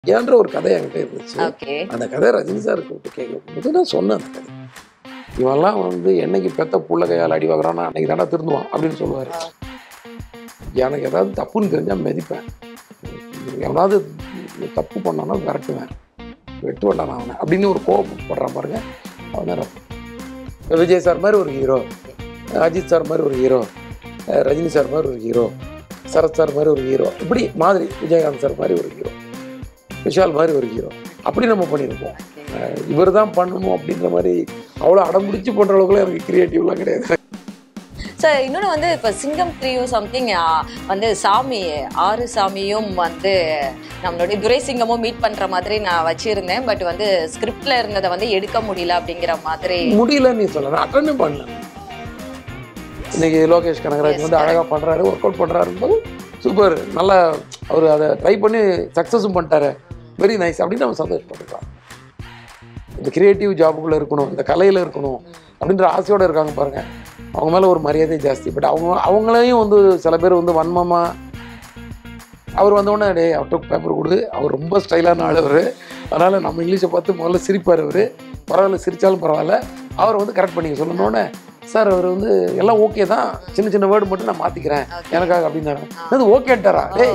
ஏன்ற ஒரு கதை என்கிட்ட இருந்துச்சு ஓகே அந்த கதை ரஜினி சார் கூப்பிட்டு கேட்கும்போது நான் சொன்னேன் அந்த கதை இவன்லாம் வந்து என்னைக்கு பெத்த புள்ள கையால் அடி வாங்குறான்னா அன்னைக்கு தாண்டா திருந்துவான் அப்படின்னு சொல்லுவார் எனக்கு ஏதாவது தப்புன்னு தெரிஞ்சால் மெதிப்பேன் எவனாவது தப்பு பண்ணானா விரட்டுவேன் வெட்டு வேண்டாம் அவனை அப்படின்னு ஒரு கோவப்படுறான் பாருங்க அவன் தான் ரத்தனம். விஜய் சார் மாதிரி ஒரு ஹீரோ அஜித் சார் மாதிரி ஒரு ஹீரோ ரஜினி சார் மாதிரி ஒரு ஹீரோ சரத் சார் மாதிரி ஒரு ஹீரோ இப்படி மாதிரி விஜயகாந்த் சார் மாதிரி ஒரு ஹீரோ விஷால் மாதிரி ஒரு ஹீரோ அப்படி நம்ம பண்ணியிருப்போம் இவர் தான் பண்ணணும் அப்படின்ற மாதிரி அவ்வளோ அடம்பிடிச்சு பண்ணுற அளவுக்குலாம் எனக்கு கிரியேட்டிவ்லாம் கிடையாது சார் இன்னொன்று வந்து இப்போ சிங்கம் த்ரீயோ சம்திங் வந்து சாமி ஆறு சாமியும் வந்து நம்மளுடைய துரை சிங்கமும் மீட் பண்ற மாதிரி நான் வச்சிருந்தேன் பட் வந்து ஸ்கிரிப்ட்ல இருந்ததை வந்து எடுக்க முடியல அப்படிங்கிற மாதிரி முடியலன்னு நீ சொல்ல நான் அட்டனே பண்ணல இன்னைக்கு லோகேஷ் கனகராஜ் வந்து அழகாக பண்ணுறாரு ஒர்க் அவுட் பண்ணுறாருன்னு போது சூப்பர் நல்லா அவர் அதை ட்ரை பண்ணி சக்ஸஸும் பண்ணிட்டாரு வெரி நைஸ் அப்படின்னு நம்ம சந்தோஷப்பட்டுக்கலாம் இந்த கிரியேட்டிவ் ஜாபுக்குள்ளே இருக்கணும் இந்த கலையில் இருக்கணும் அப்படின்ற ஆசையோடு இருக்காங்க பாருங்கள் அவங்க மேலே ஒரு மரியாதை ஜாஸ்தி பட் அவங்க அவங்களையும் வந்து சில பேர் வந்து வன்மமாக அவர் வந்தோடனே டே அவர்கிட்ட பேப்பர் கொடு அவர் ரொம்ப ஸ்டைலான ஆள் அவர் அதனால் நம்ம இங்கிலீஷை பார்த்து முதல்ல சிரிப்பார் அவர் பரவாயில்ல சிரித்தாலும் பரவாயில்ல அவரை வந்து கரெக்ட் பண்ணிக்க சொல்லணுன்னே சார் அவர் வந்து எல்லாம் ஓகே தான் சின்ன சின்ன வேர்டு மட்டும் நான் மாற்றிக்கிறேன் எனக்காக அப்படின்னாரு அது ஓகேட்டாரா டேய்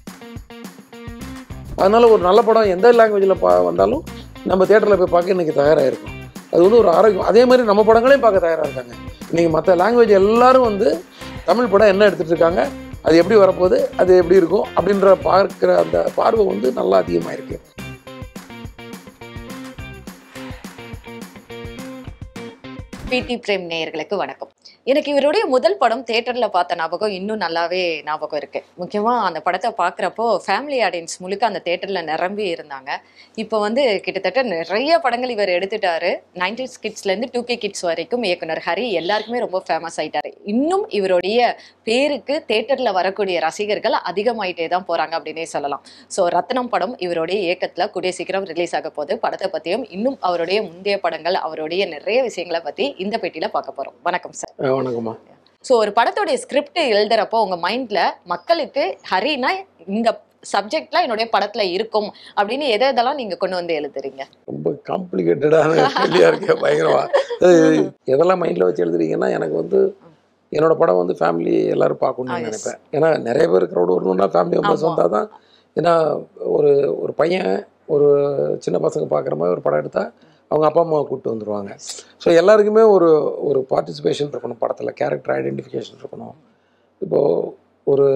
அதனால ஒரு நல்ல படம் எந்த லாங்குவேஜில் பா வந்தாலும் நம்ம தேட்டரில் போய் பார்க்க இன்னைக்கு தயாராக இருக்கும் அது வந்து ஒரு ஆரோக்கியம் அதே மாதிரி நம்ம படங்களையும் பார்க்க தயாராக இருக்காங்க இன்னைக்கு மற்ற லாங்குவேஜ் எல்லாரும் வந்து தமிழ் படம் என்ன எடுத்துகிட்டு இருக்காங்க அது எப்படி வரப்போகுது அது எப்படி இருக்கும் அப்படின்ற பார்க்குற அந்த பார்வை வந்து நல்லா அதிகமாக இருக்கு பிடி பிரேம் நேயர்களுக்கு வணக்கம் எனக்கு இவருடைய முதல் படம் தியேட்டர்ல பார்த்த ஞாபகம் இன்னும் நல்லாவே ஞாபகம் இருக்கு முக்கியமா அந்த படத்தை பார்க்குறப்போ ஃபேமிலி ஆடியன்ஸ் முழுக்க அந்த தியேட்டர்ல நிரம்பி இருந்தாங்க இப்போ வந்து கிட்டத்தட்ட நிறைய படங்கள் இவர் எடுத்துட்டாரு நைன்டிஸ் கிட்ஸ்ல இருந்து டூ கே கிட்ஸ் வரைக்கும் இயக்குனர் ஹரி எல்லாருக்குமே ரொம்ப ஃபேமஸ் ஆயிட்டாரு இன்னும் இவருடைய பேருக்கு தியேட்டர்ல வரக்கூடிய ரசிகர்கள் அதிகமாயிட்டே தான் போறாங்க அப்படின்னே சொல்லலாம் ஸோ ரத்னம் படம் இவருடைய இயக்கத்துல கூடிய சீக்கிரம் ரிலீஸ் ஆக போகுது படத்தை பத்தியும் இன்னும் அவருடைய முந்தைய படங்கள் அவருடைய நிறைய விஷயங்களை பத்தி இந்த பெட்டியில பார்க்க போறோம் வணக்கம் சார் அஹ் வணக்கம்மா ஸோ ஒரு படத்தோடைய ஸ்கிரிப்ட் எழுதுறப்போ உங்க மைண்ட்ல மக்களுக்கு ஹரினா இந்த சப்ஜெக்ட்லாம் என்னுடைய படத்துல இருக்கும் அப்படின்னு எதை எதெல்லாம் நீங்க கொண்டு வந்து எழுதுறீங்க ரொம்ப காம்ப்ளிகேட்டடான கேள்வியாக இருக்கு பயங்கரமா அது எதெல்லாம் மைண்டில் வச்சு எழுதுறீங்கன்னா எனக்கு வந்து என்னோட படம் வந்து ஃபேமிலி எல்லாரும் Ah, பார்க்கணும்னு yes. நினைப்பேன் ஏன்னா நிறைய பேர் க்ரௌட் வரணும்னா ஃபேமிலி மெம்பர்ஸ் ஆமா. வந்தால் தான் ஏன்னா ஒரு ஒரு பையன் ஒரு சின்ன பசங்க பார்க்குற மாதிரி ஒரு படம் எடுத்தால் அவங்க அப்பா அம்மாவை கூப்பிட்டு வந்துடுவாங்க ஸோ எல்லாருக்குமே ஒரு ஒரு பார்ட்டிசிபேஷன் இருக்கணும் படத்தில் கேரக்டர் ஐடென்டிஃபிகேஷன் இருக்கணும் இப்போது ஒரு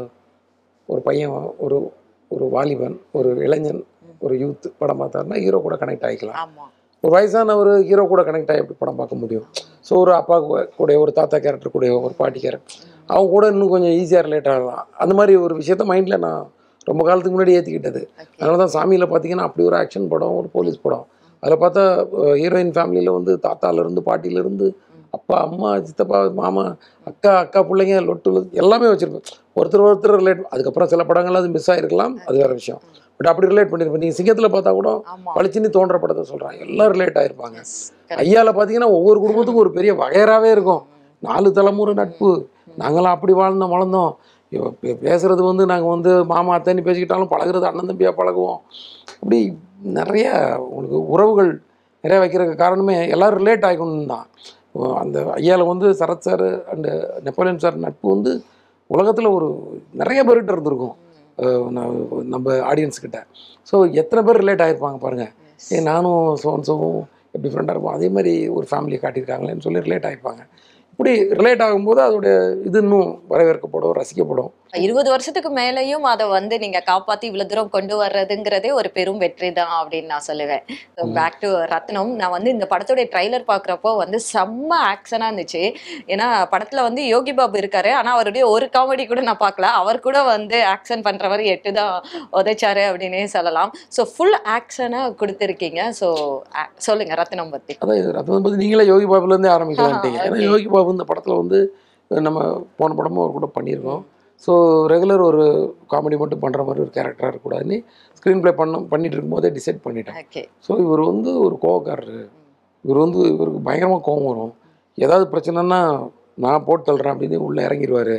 ஒரு பையன் ஒரு ஒரு வாலிபன் ஒரு இளைஞன் ஒரு யூத் படம் பார்த்தாருன்னா ஹீரோ கூட கனெக்ட் ஆகிக்கலாம் ஆமா ஒரு வயசானவர் ஹீரோ கூட கனெக்ட் ஆகி எப்படி படம் பார்க்க முடியும் ஸோ ஒரு அப்பா கூ- கூட ஒரு தாத்தா கேரக்டர் கூட ஒரு பாட்டி கேரக்டர் அவங்க கூட இன்னும் கொஞ்சம் ஈஸியாக ரிலேட் ஆகலாம் அந்த மாதிரி ஒரு விஷயத்த மைண்டில் நான் ரொம்ப காலத்துக்கு முன்னாடி ஏற்றிக்கிட்டது Okay. அதனால தான் சாமியில் பார்த்தீங்கன்னா அப்படி ஒரு ஆக்ஷன் படம் ஒரு போலீஸ் படம் அதில் பார்த்தா ஹீரோயின் ஃபேமிலியில் வந்து தாத்தாலேருந்து பாட்டியிலேருந்து அப்பா அம்மா சித்தப்பா மாமா அக்கா அக்கா பிள்ளைங்க லொட்டு லொட்டு எல்லாமே வச்சுருப்பேன் ஒருத்தர் ஒருத்தர் ரிலேட் அதுக்கப்புறம் சில படங்கள் அது மிஸ் ஆகிருக்கலாம் அது வேறு விஷயம் பட் அப்படி ரிலேட் பண்ணியிருப்பேன் நீங்கள் சிங்கத்தில் பார்த்தா கூட ஆமா பளிச்சுன்னு தோன்ற படத்தை சொல்கிறாங்க எல்லாம் ரிலேட் ஆயிருப்பாங்க Yes, correct. ஐயால பார்த்தீங்கன்னா ஒவ்வொரு குடும்பத்துக்கும் ஒரு பெரிய வகையறாவே இருக்கும் நாலு தலைமுறை நட்பு நாங்களாம் அப்படி வாழ்ந்தோம் வளர்ந்தோம் இவ பே- பேசுறது வந்து நாங்கள் வந்து மாமா அத்தைன்னு பேசிக்கிட்டாலும் பழகுறது அண்ணன் தம்பியாக பழகுவோம் அப்படி நிறைய உங்களுக்கு உறவுகள் நிறைய வைக்கிறதுக்கு காரணமே எல்லாரும் ரிலேட் ஆகிக்கணும் தான் அந்த ஐயால வந்து Sarath sir and Napoleon sir நட்பு வந்து உலகத்தில் ஒரு நிறைய பேர்கிட்ட இருந்திருக்கும் அஹ் ந- நம்ம ஆடியன்ஸ் கிட்ட ஸோ எத்தனை பேர் ரிலேட் ஆகிருப்பாங்க பாருங்கள் Yes. ஏ நானும் சோன்சோவும் எப்படி ஃப்ரெண்டாக இருப்போம் அதே மாதிரி ஒரு ஃபேமிலியை காட்டியிருக்காங்களேன்னு சொல்லி ரிலேட் ஆகிப்பாங்க இப்படி ரிலேட் ஆகும்போது அதோடைய இது இன்னும் வரவேற்கப்படும் ரசிக்கப்படும் இருபது வருஷத்துக்கு மேலேயும் அதை வந்து நீங்க காப்பாத்தி இவ்வளவு தூரம் கொண்டு வர்றதுங்கிறதே ஒரு பெரும் வெற்றி தான் அப்படின்னு நான் சொல்லுவேன் பேக் டு ரத்னம் நான் வந்து இந்த படத்துடைய ட்ரைலர் பாக்குறப்போ வந்து செம்ம ஆக்ஷனா இருந்துச்சு ஏன்னா படத்துல வந்து யோகி பாபு இருக்காரு ஆனா அவருடைய ஒரு காமெடி கூட நான் பார்க்கல அவர் கூட வந்து ஆக்ஷன் பண்ற மாதிரி எட்டு தான் உதைச்சாரு அப்படின்னே சொல்லலாம் ஸோ ஃபுல் ஆக்ஷனா கொடுத்துருக்கீங்க ஸோ சொல்லுங்க ரத்னம் பத்தி அதான் இது ரத்னம் பற்றி நீங்களே யோகி பாபுலேருந்தே ஆரம்பிக்கலான்ட்டீங்க ஆஹா, ஏன்னா okay. யோகி பாபு இந்த படத்தில் வந்து நம்ம போன படமும் அவர் கூட பண்ணியிருக்கோம் ஸோ ரெகுலர் ஒரு காமெடி மட்டும் பண்ணுற மாதிரி ஒரு கேரக்டராக இருக்கக்கூடாதுன்னு ஸ்க்ரீன் ப்ளே பண்ண பண்ணிட்டு இருக்கும்போதே டிசைட் பண்ணிட்டேன் ஓகே ஸோ இவர் வந்து ஒரு கோவக்காரரு இவர் வந்து இவருக்கு பயங்கரமாக கோவம் வரும் ஏதாவது பிரச்சனைன்னா நான் போட்டு தள்ளுறேன் அப்படின்னு உள்ளே இறங்கிடுவார்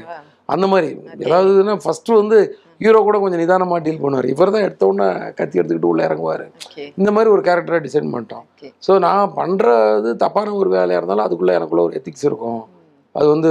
அந்த மாதிரி ஏதாவதுன்னா ஃபஸ்ட்டு வந்து ஹீரோ கூட கொஞ்சம் நிதானமாக டீல் பண்ணுவார் இவர் தான் எடுத்த உடனே கத்தி எடுத்துக்கிட்டு உள்ளே இறங்குவார் ஓகே இந்த மாதிரி ஒரு கேரக்டரை டிசைன் பண்ணிட்டோம் ஓகே ஸோ நான் பண்ணுறது தப்பான ஒரு வேலையாக இருந்தாலும் அதுக்குள்ளே எனக்குள்ள ஒரு எத்திக்ஸ் இருக்கும் அது வந்து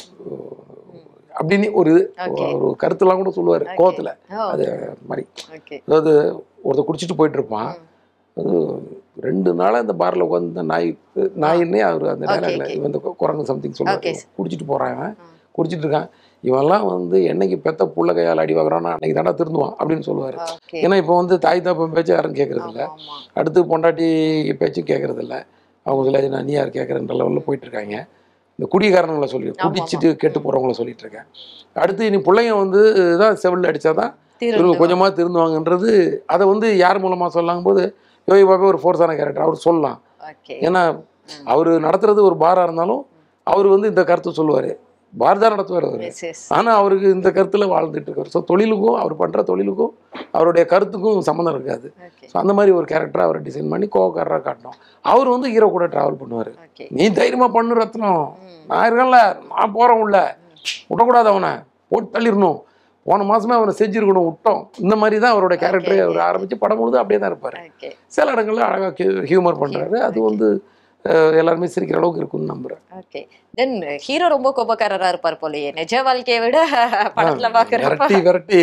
அப்படின்னு ஒரு இது Okay. ஒரு கருத்துலாம் கூட சொல்லுவார் கோவத்தில் ஓ அது மாதிரி ஓகே அதாவது ஒருத்தர் குடிச்சிட்டு போயிட்டு இருப்பான் அது ரெண்டு நாளாக இந்த பாரில் உட்காந்து இந்த நாய் நாயின்னே அவர் அந்த Okay, டைலாக்ல okay. இவன் இந்த குரங்கு சம்திங் Okay, சொல்லுவாங்க sir. குடிச்சிட்டு போகிறான் இவன் குடிச்சிட்டு இருக்கான் இவன்லாம் வந்து என்னைக்கு பெத்த புள்ள கையால் அடி வாங்குறான்னா அன்னைக்கு தாண்டா திருந்துவான் அப்படின்னு சொல்லுவார் ஓகே ஏன்னா இப்போ வந்து தாய் தாப்பன் பேச்சு யாரும் கேட்கறது இல்ல ஆமா ஆமா அடுத்து பொண்டாட்டி பேச்சும் கேட்கறது இல்ல அவங்க சொல்ல நான் நீ யார் கேட்குறன்ற லெவலில் போயிட்டு இருக்காங்க இந்த குடிகாரங்களை சொல்லி ஆமா. குடிச்சிட்டு கெட்டு போகிறவங்கள சொல்லிட்டு இருக்கேன் அடுத்து இனி பிள்ளைங்க வந்து தான் செவிலில் அடிச்சாதான் திரு இவங்க கொஞ்சமாக திருந்துவாங்கன்றது அதை வந்து யார் மூலமாக சொல்லாங்க போது யோகி பாபே ஒரு ஃபோர்ஸான கேரக்டர் அவர் சொல்லலாம் ஓகே ஏன்னா அவர் நடத்துறது ஒரு பாராக இருந்தாலும் அவர் வந்து இந்த கருத்து சொல்லுவார் பார் தான் நடத்துவார் அவர் எஸ் எஸ் ஆனால் அவருக்கு இந்த கருத்தில் வாழ்ந்துட்டு இருக்கார் ஸோ தொழிலுக்கும் அவர் பண்ணுற தொழிலுக்கும் அவருடைய கருத்துக்கும் சம்மந்தம் இருக்காது ஓகே ஸோ அந்த மாதிரி ஒரு கேரக்டரை அவரை டிசைன் பண்ணி கோவக்காரராக காட்டணும் அவர் வந்து ஹீரோ கூட ட்ராவல் பண்ணுவார் ஓகே நீ தைரியமாக பண்ணு ரத்னம் ம். நான் இருக்கேன்ல நான் போகிறேன் உள்ள விடக்கூடாது அவனை போட்டு தள்ளிடணும் போன மாசமே அவனை செஞ்சிருக்கணும் விட்டோம் இந்த மாதிரி தான் அவரோட கேரக்டரை Okay, அவர் okay. ஆரம்பிச்சு படம் முழுது அப்படியே தான் இருப்பார் ஓகே சில இடங்கள்ல அழகாக ஹியூமர் பண்ணுறாரு அது வந்து அஹ், எல்லாருமே சிரிக்கிற அளவுக்கு இருக்கும்னு நம்புறேன் ஓகே தென் ஹீரோ ரொம்ப கோபக்காரரா இருப்பார் போலயே நிஜ வாழ்க்கையை விட படத்துல பாக்குறப்ப விரட்டி விரட்டி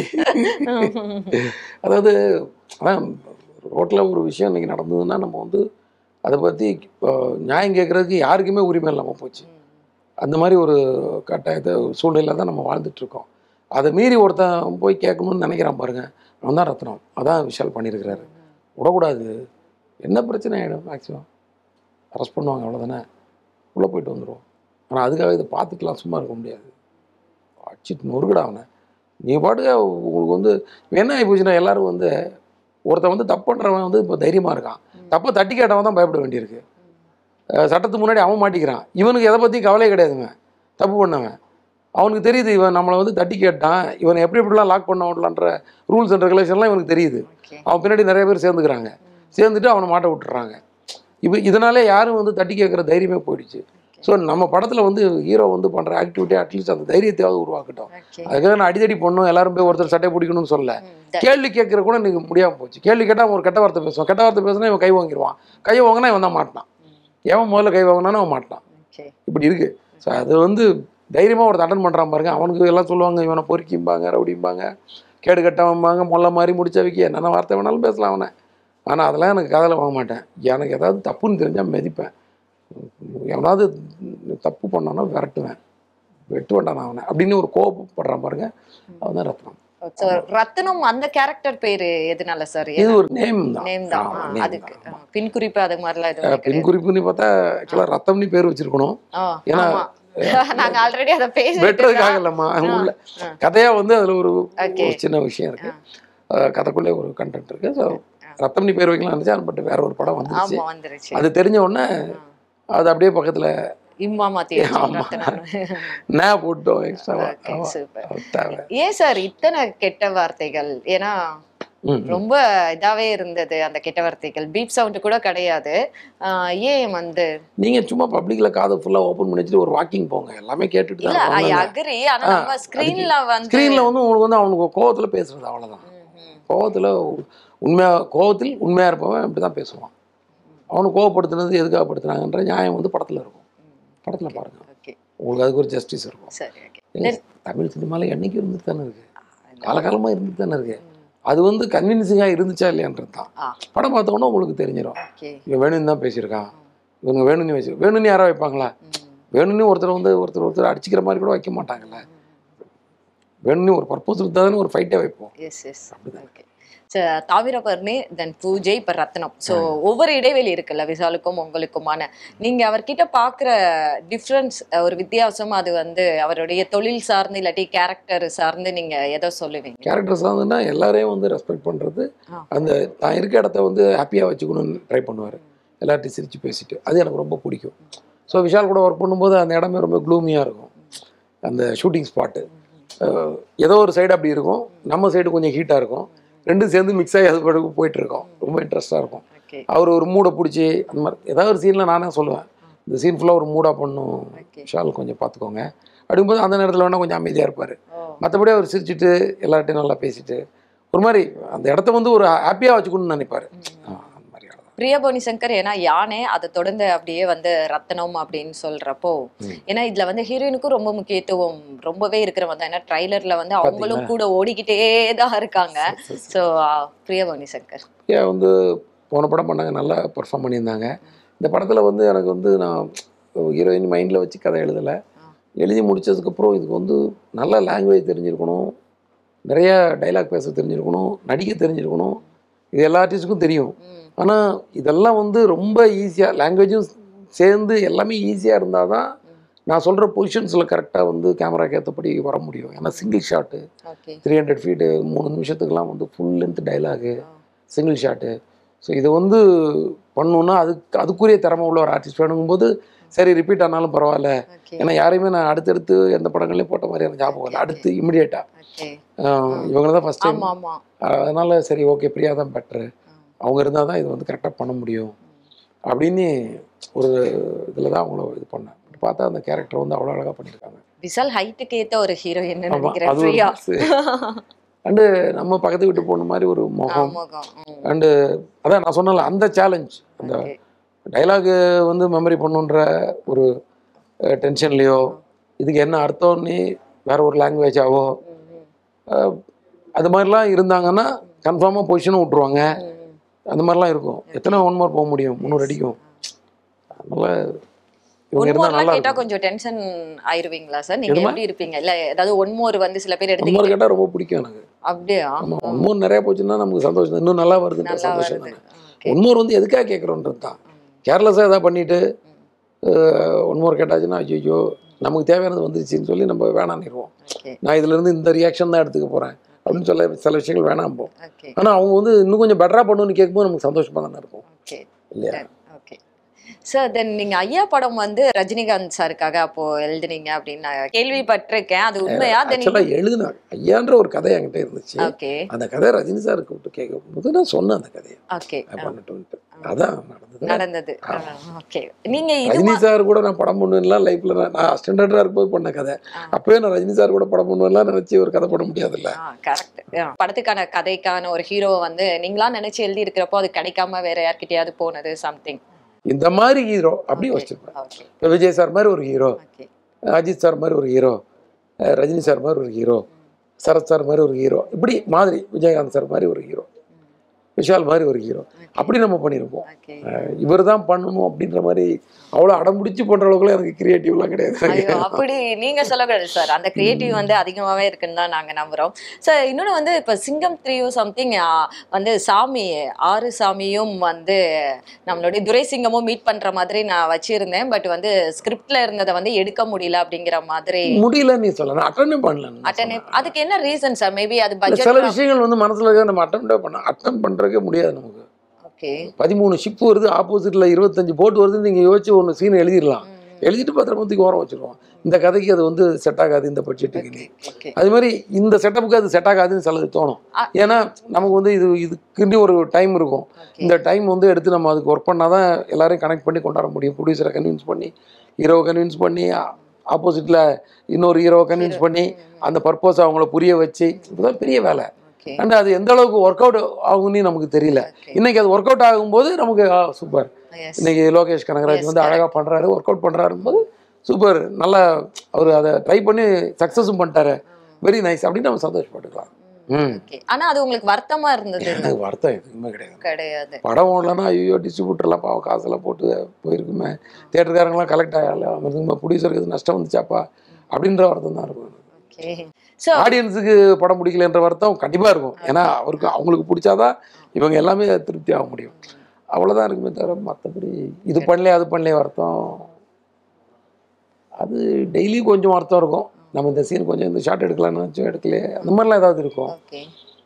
அதாவது அதான் ரோட்டில் ஒரு விஷயம் இன்னைக்கு நடந்ததுன்னா நம்ம வந்து அதை பற்றி நியாயம் கேட்குறதுக்கு யாருக்குமே உரிமை இல்லாமல் போச்சு அந்த மாதிரி ஒரு கட்டாயத்தை சூழ்நிலை தான் நம்ம வாழ்ந்துட்டு இருக்கோம் அதை மீறி ஒருத்தன் போய் கேட்கணும்னு நினைக்கிறான் பாருங்க அவன் தான் ரத்னம் அதான் விஷால் பண்ணியிருக்கிறாரு விடக்கூடாது என்ன பிரச்சனை ஆகிடும் மேக்ஸிமம் அரெஸ்ட் பண்ணுவாங்க அவ்வளோதானே உள்ளே போயிட்டு வந்துடும் ஆனால் அதுக்காக இதை பார்த்துட்டுலாம் சும்மா இருக்க முடியாது அடிச்சிட்டு நொறுக்கடா அவனை நீ பாட்டுக்க உங்களுக்கு வந்து இப்ப என்ன ஆகி போச்சுன்னா எல்லாரும் வந்து ஒருத்தன் வந்து தப்பு பண்ணுறவன் வந்து இப்போ தைரியமாக இருக்கான் தப்பை தட்டி கேட்டவன் தான் பயப்பட வேண்டியிருக்கு அஹ் சட்டத்துக்கு முன்னாடி அவன் மாட்டிக்கிறான் இவனுக்கு எதை பற்றியும் கவலையே கிடையாதுங்க தப்பு பண்ணவன் அவனுக்கு தெரியுது இவன் நம்மளை வந்து தட்டி கேட்டான் இவனை எப்படி எப்படிலாம் லாக் பண்ண விடலான்ற ரூல்ஸ் அண்ட் ரெகுலேஷன்லாம் இவனுக்கு தெரியுது ஓகே அவன் பின்னாடி நிறைய பேர் சேர்ந்துக்கிறாங்க சேர்ந்துட்டு அவனை மாட்ட விட்டுறாங்க இப்போ இதனாலே யாரும் வந்து தட்டி கேட்குற தைரியமே போயிடுச்சு ஸோ நம்ம படத்தில் வந்து ஹீரோ வந்து பண்ணுற ஆக்டிவிட்டி அட்லீஸ்ட் அந்த தைரியத்தையாவது உருவாக்கட்டும் ஓகே அதுக்காக நான் அடிதடி பண்ணும் எல்லாரும் போய் ஒருத்தர் சட்டை பிடிக்கணும்னு சொல்ல கேள்வி கேட்குற கூட எனக்கு முடியாமல் போச்சு கேள்வி கேட்டால் அவன் ஒரு கெட்ட வார்த்தை பேசுவான் கெட்ட வார்த்தை பேசுனா இவன் கை வாங்கிடுவான் கை வாங்கினா இவன் தான் மாட்டான் எவன் முதல்ல கை வாங்கினானோ அவன் மாட்டான் ஓகே இப்படி இருக்கு ஸோ அது வந்து தைரியமாக ஒருத்தர் அட்டன் பண்ணுறான் பாருங்க அவனுக்கு எல்லாம் சொல்லுவாங்க இவனை பொறுக்கிம்பாங்க ரவுடிம்பாங்க கேடு கட்டவம்பாங்க மொல்ல மாதிரி முடிச்ச வைக்க என்னென்ன வார்த்தை வேணாலும் பேசலாம் அவனை ஆனால் அதெல்லாம் எனக்கு காதில் வாங்க மாட்டேன் எனக்கு ஏதாவது தப்புன்னு தெரிஞ்சால் மெதிப்பேன் எவனாவது தப்பு பண்ணானா விரட்டுவேன் வெட்டு வேண்டாம் அவனை அப்படின்னு ஒரு கோபப்படுறான் பாருங்க அவன் தான் ரத்னம் So, ரத்தினம் அந்த கேரக்டர் பேரு எதனால சார் இது ஒரு நேம் தான் நேம் தான் ஆமா, ஆ, name அதுக்கு தான். ஆ, பின் குறிப்பு அது மாதிரிலாம் அஹ் எதுவும் பின் குறிப்புன்னு பார்த்தா ஆக்சுவலாக ரத்தம்னு பேர் வச்சிருக்கணும் ஆ, ஏன்னா, ஆமா. நாங்க ஆல்ரெடி அத பேசி வெட்டுறதுக்காக இல்லைம்மா உள்ள கதையா வந்து அதுல ஒரு Okay. ஒரு சின்ன விஷயம் இருக்கு அஹ் கதைக்குள்ளே ஒரு கண்டென்ட் இருக்கு ஸோ ரத்தம்னி பேர் வைக்கலாம் நினைச்சா பட் வேற ஒரு படம் வந்துருச்சு ஆமா வந்துருச்சு அது தெரிஞ்ச உடனே அது அப்படியே பக்கத்துல இம்மா மாத்தி ஆமா. நே போட்டோம் எக்ஸ்ட்ராவா சூப்பர் தேவை ஏன் சார் இத்தனை கெட்ட வார்த்தைகள் ஏன்னா ம், ம். ரொம்ப இதாவே இருந்தது அந்த கெட்ட வார்த்தைகள் பீப் சவுண்ட் கூட கிடையாது ஆஹ் ஏன் வந்து நீங்க சும்மா பப்ளிக்ல காதை ஃபுல்லா ஓபன் பண்ணி வச்சுட்டு ஒரு வாக்கிங் போங்க எல்லாமே கேட்டுட்டு இல்ல தான் ஐ போங்க. அக்ரி ஆனா ஆ, நம்ம ஸ்கிரீன்ல வந்து ஸ்க்ரீன்ல வந்து உங்களுக்கு வந்து அவனுக்கு கோவத்துல பேசுறது அவ்வளவுதான் ம், ம். கோவத்துல உண்மையா கோவத்தில் உண்மையா இருப்பவன் இப்படிதான் பேசுவான் அவனை கோவப்படுத்துனது எதுக்காக படுத்துனாங்கன்ற நியாயம் வந்து படத்துல இருக்கும் படத்துல பாருங்க ஓகே உங்களுக்கு அதுக்கு ஒரு ஜஸ்டிஸ் இருக்கும் சரி ஓகே ஏங்க, தமிழ் சினிமால என்னைக்கு இருந்துட்டு தானே இருக்கு காலகாலமா இருந்துட்டு தானே இருக்கு அது வந்து கன்வின்சிங்காக இருந்துச்சா இல்லையான்றது தான் ஆ. படம் பார்த்த உடனே உங்களுக்கு தெரிஞ்சிடும் ஓகே இவன் வேணும்னு தான் பேசியிருக்கான் இவங்க வேணும்னு வச்சு வேணும்னு யாரோ வைப்பாங்களா வேணும்னு ஒருத்தர் வந்து ஒருத்தர் ஒருத்தர் அடிச்சுக்கிற மாதிரி கூட வைக்க மாட்டாங்கல்ல வேணும்னு ஒரு பர்பஸ் இருந்தாலும் ஒரு ஃபைட்டே வைப்போம் yes yes okay Thamirabarani then Poojai இப்ப ரத்னம் ஸோ ஒவ்வொரு இடைவெளி இருக்குல்ல விசாலுக்கும் உங்களுக்குமான நீங்க அவர்கிட்ட பாக்குற டிஃப்ரென்ஸ் ஒரு வித்தியாசம் அது வந்து அவருடைய தொழில் சார்ந்து இல்லாட்டி கேரக்டர் சார்ந்து நீங்க எதை சொல்லுவீங்க கேரக்டர்ஸ் வந்துன்னா எல்லாரையும் வந்து ரெஸ்பெக்ட் பண்ணுறது ஆ. அந்த தான் இருக்க இடத்த வந்து ஹாப்பியாக வச்சுக்கணும்னு ட்ரை பண்ணுவார் எல்லார்ட்டையும் சிரித்து பேசிட்டு அது எனக்கு ரொம்ப பிடிக்கும் ஸோ விஷால் கூட ஒர்க் பண்ணும்போது அந்த இடமே ரொம்ப க்ளூமியாக இருக்கும் அந்த ஷூட்டிங் ஸ்பாட்டு ஏதோ ஒரு சைடு அப்படி இருக்கும் நம்ம சைடு கொஞ்சம் ஹீட்டாக இருக்கும் ரெண்டும் சேர்ந்து மிக்ஸ் ஆகி அது பாட்டுக்கு போயிட்டு இருக்கோம் ரொம்ப இன்ட்ரெஸ்டாக இருக்கும் ஓகே அவர் ஒரு மூடை பிடிச்சி அந்த மாதிரி ஏதாவது ஒரு சீனில் நானே சொல்லுவேன் இந்த சீன் ஃபுல்லாக ஒரு மூடாக பண்ணும் Okay. விஷால் கொஞ்சம் பார்த்துக்கோங்க அப்படிங்கும்போது அந்த நேரத்தில் வேணால் கொஞ்சம் அமைதியாக இருப்பார் ஓ மற்றபடி அவர் சிரிச்சிட்டு எல்லார்ட்டையும் நல்லா பேசிட்டு ஒரு மாதிரி அந்த இடத்த வந்து ஒரு ஹாப்பியாக வச்சுக்கணும்னு நினைப்பாரு ஆ, அந்த மாதிரி ஆள் தான். பிரியபோனி சங்கர் ஏன்னா யானை அதை தொடர்ந்து அப்படியே வந்து ரத்தனம் அப்படின்னு சொல்றப்போ ம். ஏன்னா இதுல வந்து ஹீரோயினுக்கும் ரொம்ப முக்கியத்துவம் ரொம்பவே இருக்கிறவங்க தான் ஏன்னா ட்ரைலர்ல வந்து அவங்களும் கூட ஓடிக்கிட்டே தான் இருக்காங்க சோ பிரியபோனி சங்கர் ஏன் வந்து போன படம் பண்ணாங்க நல்லா பெர்ஃபார்ம் பண்ணியிருந்தாங்க இந்த படத்தில் வந்து எனக்கு வந்து நான் ஹீரோயின் மைண்டில் வச்சு கதை எழுதலை ஆ. எழுதி முடிச்சதுக்கப்புறம் இதுக்கு வந்து நல்ல லாங்குவேஜ் தெரிஞ்சிருக்கணும் நிறைய டைலாக் பேச தெரிஞ்சிருக்கணும் நடிக்க தெரிஞ்சிருக்கணும் இது எல்லா ஆர்டிஸ்ட்டுக்கும் தெரியும் ம், ஆனால் இதெல்லாம் வந்து ரொம்ப ஈஸியாக லாங்குவேஜும் சேர்ந்து எல்லாமே ஈஸியாக இருந்தால் தான் ம். நான் சொல்கிற பொசிஷன்ஸில் கரெக்டாக வந்து கேமராக்கு ஏற்றபடி வர முடியும் ஏன்னா single shot okay three hundred feet மூணு நிமிஷத்துக்குலாம் வந்து ஃபுல் லென்த் டைலாகு ஆ. சிங்கிள் ஷாட்டு ஸோ இதை வந்து பண்ணணுன்னா அதுக்கு அதுக்குரிய திறமை உள்ள ஒரு ஆர்டிஸ்ட் வேணுங்கும்போது சரி ரிப்பீட் ஆனாலும் பரவாயில்ல ஓகே ஏன்னா யாரையுமே நான் அடுத்தடுத்து எந்த படங்களையும் போட்ட மாதிரி எனக்கு ஞாபகம் இல்லை அடுத்து இமிடியேட்டாக ஓகே இவங்க தான் ஃபஸ்ட் டைம் ஆமா ஆமா அதனால சரி ஓகே பிரியா தான் பெட்ரு ஆ. அவங்க இருந்தால் தான் இது வந்து கரெக்டாக பண்ண முடியும் அப்படின்னு ஒரு இதில் தான் அவங்கள இது பண்ணேன் பார்த்தா அந்த கேரக்டர் வந்து அவ்வளோ அழகாக பண்ணியிருக்காங்க விசால் ஹைட்டுக்கு ஏத்த ஒரு ஹீரோயின் ஆமா, நினைக்கிறேன் அது ஒரு பிரியா அண்டு நம்ம பக்கத்து வீட்டு பொண்ணு மாதிரி ஒரு முகம் ஆமாம் ம், அண்டு அதான் நான் சொன்னல அந்த சேலஞ்ச் அந்த okay. டைலாகு வந்து மெமரி பண்ணுன்ற ஒரு டென்ஷன்லேயோ இதுக்கு என்ன அர்த்தம்னு வேற ஒரு லாங்குவேஜாவோ ம், ம், அது மாதிரிலாம் இருந்தாங்கன்னா கன்ஃபார்மாக பொசிஷனும் விட்ருவாங்க ம், ம். அந்த மாதிரிலாம் இருக்கும் எத்தனை ஒன் மார்க் போக முடியும் முந்நூறு அடிக்கும் அதனால இவங்க ஒன் இருந்தால் மோர்லாம் நல்லா கேட்டா இருக்கும் கொஞ்சம் டென்ஷன் ஆயிருவீங்களா சார் நீங்க எதுமா? எப்படி இருப்பீங்க இல்ல ஏதாவது ஒன் மோர் வந்து சில பேர் ஒன் எடுத்து மார்க் கேட்டால் ரொம்ப பிடிக்கும் எனக்கு அப்படியா ஆமாம் ஒன் மோர் நிறைய போச்சுன்னா நமக்கு சந்தோஷம் தான். இன்னும் நல்லா வருதுன்ற நல்லா சந்தோஷம் வருது தானே ஓகே ஒன் மோர் வந்து எதுக்காக கேட்குறோன்றது தான் கேர்லெஸ்ஸாக எதாவது பண்ணிட்டு ஒன் மோர் கேட்டாச்சுன்னா ஐயோ நமக்கு தேவையானது வந்துருச்சுன்னு சொல்லி நம்ம வேணான்னிடுவோம் ஓகே நான் இதுல இருந்து இந்த ரியாக்ஷன் தான் எடுத்துக்க போகிறேன் அப்படின்னு சொல்ல சில விஷயங்கள் வேணாம் போம் ஓகே ஆனால் அவங்க வந்து இன்னும் கொஞ்சம் பெட்டராக பண்ணணும்னு கேட்கும்போது நமக்கு சந்தோஷமாக தானே இருக்கும் ஓகே இல்லையா ஓகே சார் தென் நீங்க ஐயா படம் வந்து ரஜினிகாந்த் சாருக்காக அப்போ எழுதுனீங்க அப்படின்னு நான் கேள்விப்பட்டிருக்கேன் அது உண்மையா தென் ஆக்சுவலாக எழுதினாங்க ஐயான்ற ஒரு கதை என்கிட்ட இருந்துச்சு ஓகே அந்த கதை ரஜினி சார் கூப்பிட்டு கேட்கும்போது நான் சொன்னேன் அந்த கதையை ஓகே நான் பண்ணட்டும்ட்டு அதான் நடந்தது நடந்தது ஓகே நீங்க இது ரஜினி சார் கூட நான் படம் பண்ணுவேன்லாம் லைஃப்ல நான் நான் ஸ்டாண்டர்டாக இருக்கும்போது பண்ண கதை ஆ. அப்பவே நான் ரஜினி சார் கூட படம் பண்ணுவேன்லாம் நினைச்சு ஒரு கதை பண்ண முடியாதுல்ல கரெக்ட் படத்துக்கான கதைக்கான ஒரு ஹீரோவை வந்து நீங்களா நினைச்சு எழுதி இருக்கிறப்போ அது கிடைக்காம வேற யார்கிட்டயாவது போனது சம்திங் இந்த மாதிரி ஹீரோ அப்படி வச்சிருப்பேன் ஓகே இப்போ விஜய் சார் மாதிரி ஒரு ஹீரோ ஓகே அஜித் சார் மாதிரி ஒரு ஹீரோ அஹ் ரஜினி சார் மாதிரி ஒரு ஹீரோ சரத் சார் மாதிரி ஒரு ஹீரோ இப்படி மாதிரி விஜயகாந்த் சார் மாதிரி ஒரு ஹீரோ விஷால் மாதிரி ஒரு ஹீரோ அப்படி நம்ம பண்ணியிருப்போம் ஓகே இவர் தான் பண்ணணும் அப்படின்ற மாதிரி அவ்வளோ அடம்பிடிச்சு பண்ணுற அளவுக்குலாம் எனக்கு கிரியேட்டிவ்லாம் கிடையாது ஐயோ அப்படி நீங்க சொல்லக்கூடாது சார் அந்த கிரியேட்டிவ் வந்து அதிகமாவே இருக்குன்னு தான் நாங்க நம்புறோம் சார் இன்னொன்னு வந்து இப்ப சிங்கம் த்ரீயோ சம்திங் வந்து சாமி ஆறு சாமியும் வந்து நம்மளுடைய துரை சிங்கமும் மீட் பண்ற மாதிரி நான் வச்சிருந்தேன் பட் வந்து ஸ்கிரிப்ட்ல இருந்ததை வந்து எடுக்க முடியல அப்படிங்கிற மாதிரி முடியல நீ சொல்ல நான் அட்டனே பண்ணல அட்டனே அதுக்கு என்ன ரீசன் சார் மேபி அது சில பட்ஜெட் விஷயங்கள் வந்து மனசுல இருக்க நம்ம அட்டம் பண்ண அட்டம் பண்றதுக்கே முடியாது நமக்கு ஓகே பதிமூணு ஷிப் வருது ஆப்போசிட்ல இருபத்தஞ்சு போட் வருது நீங்க யோசிச்சு ஒன்று சீன் எழுதிடலாம் எழுதிட்டு பத்திரமா தூக்கி ஓரம் வச்சிருவோம் இந்த கதைக்கு அது வந்து செட் ஆகாது இந்த பட்ஜெட்டுக்கு ஓகே அது மாதிரி இந்த செட்டப்புக்கு அது செட் ஆகாதுன்னு சிலது தோணும் ஆ. ஏன்னா நமக்கு வந்து இது இதுக்குன்னு ஒரு டைம் இருக்கும் இந்த டைம் வந்து எடுத்து நம்ம அதுக்கு ஒர்க் பண்ணால் தான் எல்லாரையும் கனெக்ட் பண்ணி கொண்டாட முடியும் ப்ரொடியூசரை கன்வின்ஸ் பண்ணி ஹீரோவை கன்வின்ஸ் பண்ணி ஆப்போசிட்டில் இன்னொரு ஹீரோவை கன்வின்ஸ் பண்ணி அந்த பர்பஸ் அவங்கள புரிய வச்சு இதுதான் பெரிய வேலை ஓகே அண்ட் அது எந்த அளவுக்கு ஒர்க் அவுட் ஆகும்னு நமக்கு தெரியல இன்னைக்கு அது ஒர்க் அவுட் ஆகும்போது நமக்கு சூப்பர் எஸ் இன்னைக்கு லோகேஷ் கனகராஜ் வந்து அழகாக பண்ணுறாரு ஒர்க் அவுட் பண்ணுறாருன்னு போது சூப்பர் நல்லா அவர் அதை ட்ரை பண்ணி சக்ஸஸும் பண்ணிட்டாரு வெரி நைஸ் அப்படின்னு நம்ம சந்தோஷப்பட்டுக்கலாம் ம் ஓகே ஆனா அது உங்களுக்கு வருத்தமா இருந்தது எனக்கு வருத்தம் எதுவுமே கிடையாது கிடையாது படம் ஓடலன்னா ஐயோ டிஸ்ட்ரிபியூட்டர்லாம் பாவம் காசெல்லாம் போட்டு போயிருக்குமே தேட்டருக்காரங்களாம் கலெக்ட் ஆகல அவங்களுக்கு ப்ரொடியூசருக்கு எதுவும் நஷ்டம் வந்துச்சாப்பா அப்படின்ற வருத்தம் தான் இருக்கும் ஓகே சோ ஆடியன்ஸுக்கு படம் பிடிக்கலன்ற வருத்தம் கண்டிப்பாக இருக்கும் ஏன்னா அவருக்கு அவங்களுக்கு பிடிச்சாதான் இவங்க எல்லாமே திருப்தி ஆக முடியும் அவ்வளோதான் இருக்குமே தவிர மற்றபடி இது பண்ணலையே அது பண்ணலையே வருத்தம் அது டெய்லி கொஞ்சம் வருத்தம் இருக்கும் நம்ம இந்த சீன் கொஞ்சம் இந்த ஷார்ட் எடுக்கலாம்னு நினச்சோம் எடுக்கலையே அந்த மாதிரிலாம் ஏதாவது இருக்கும் ஓகே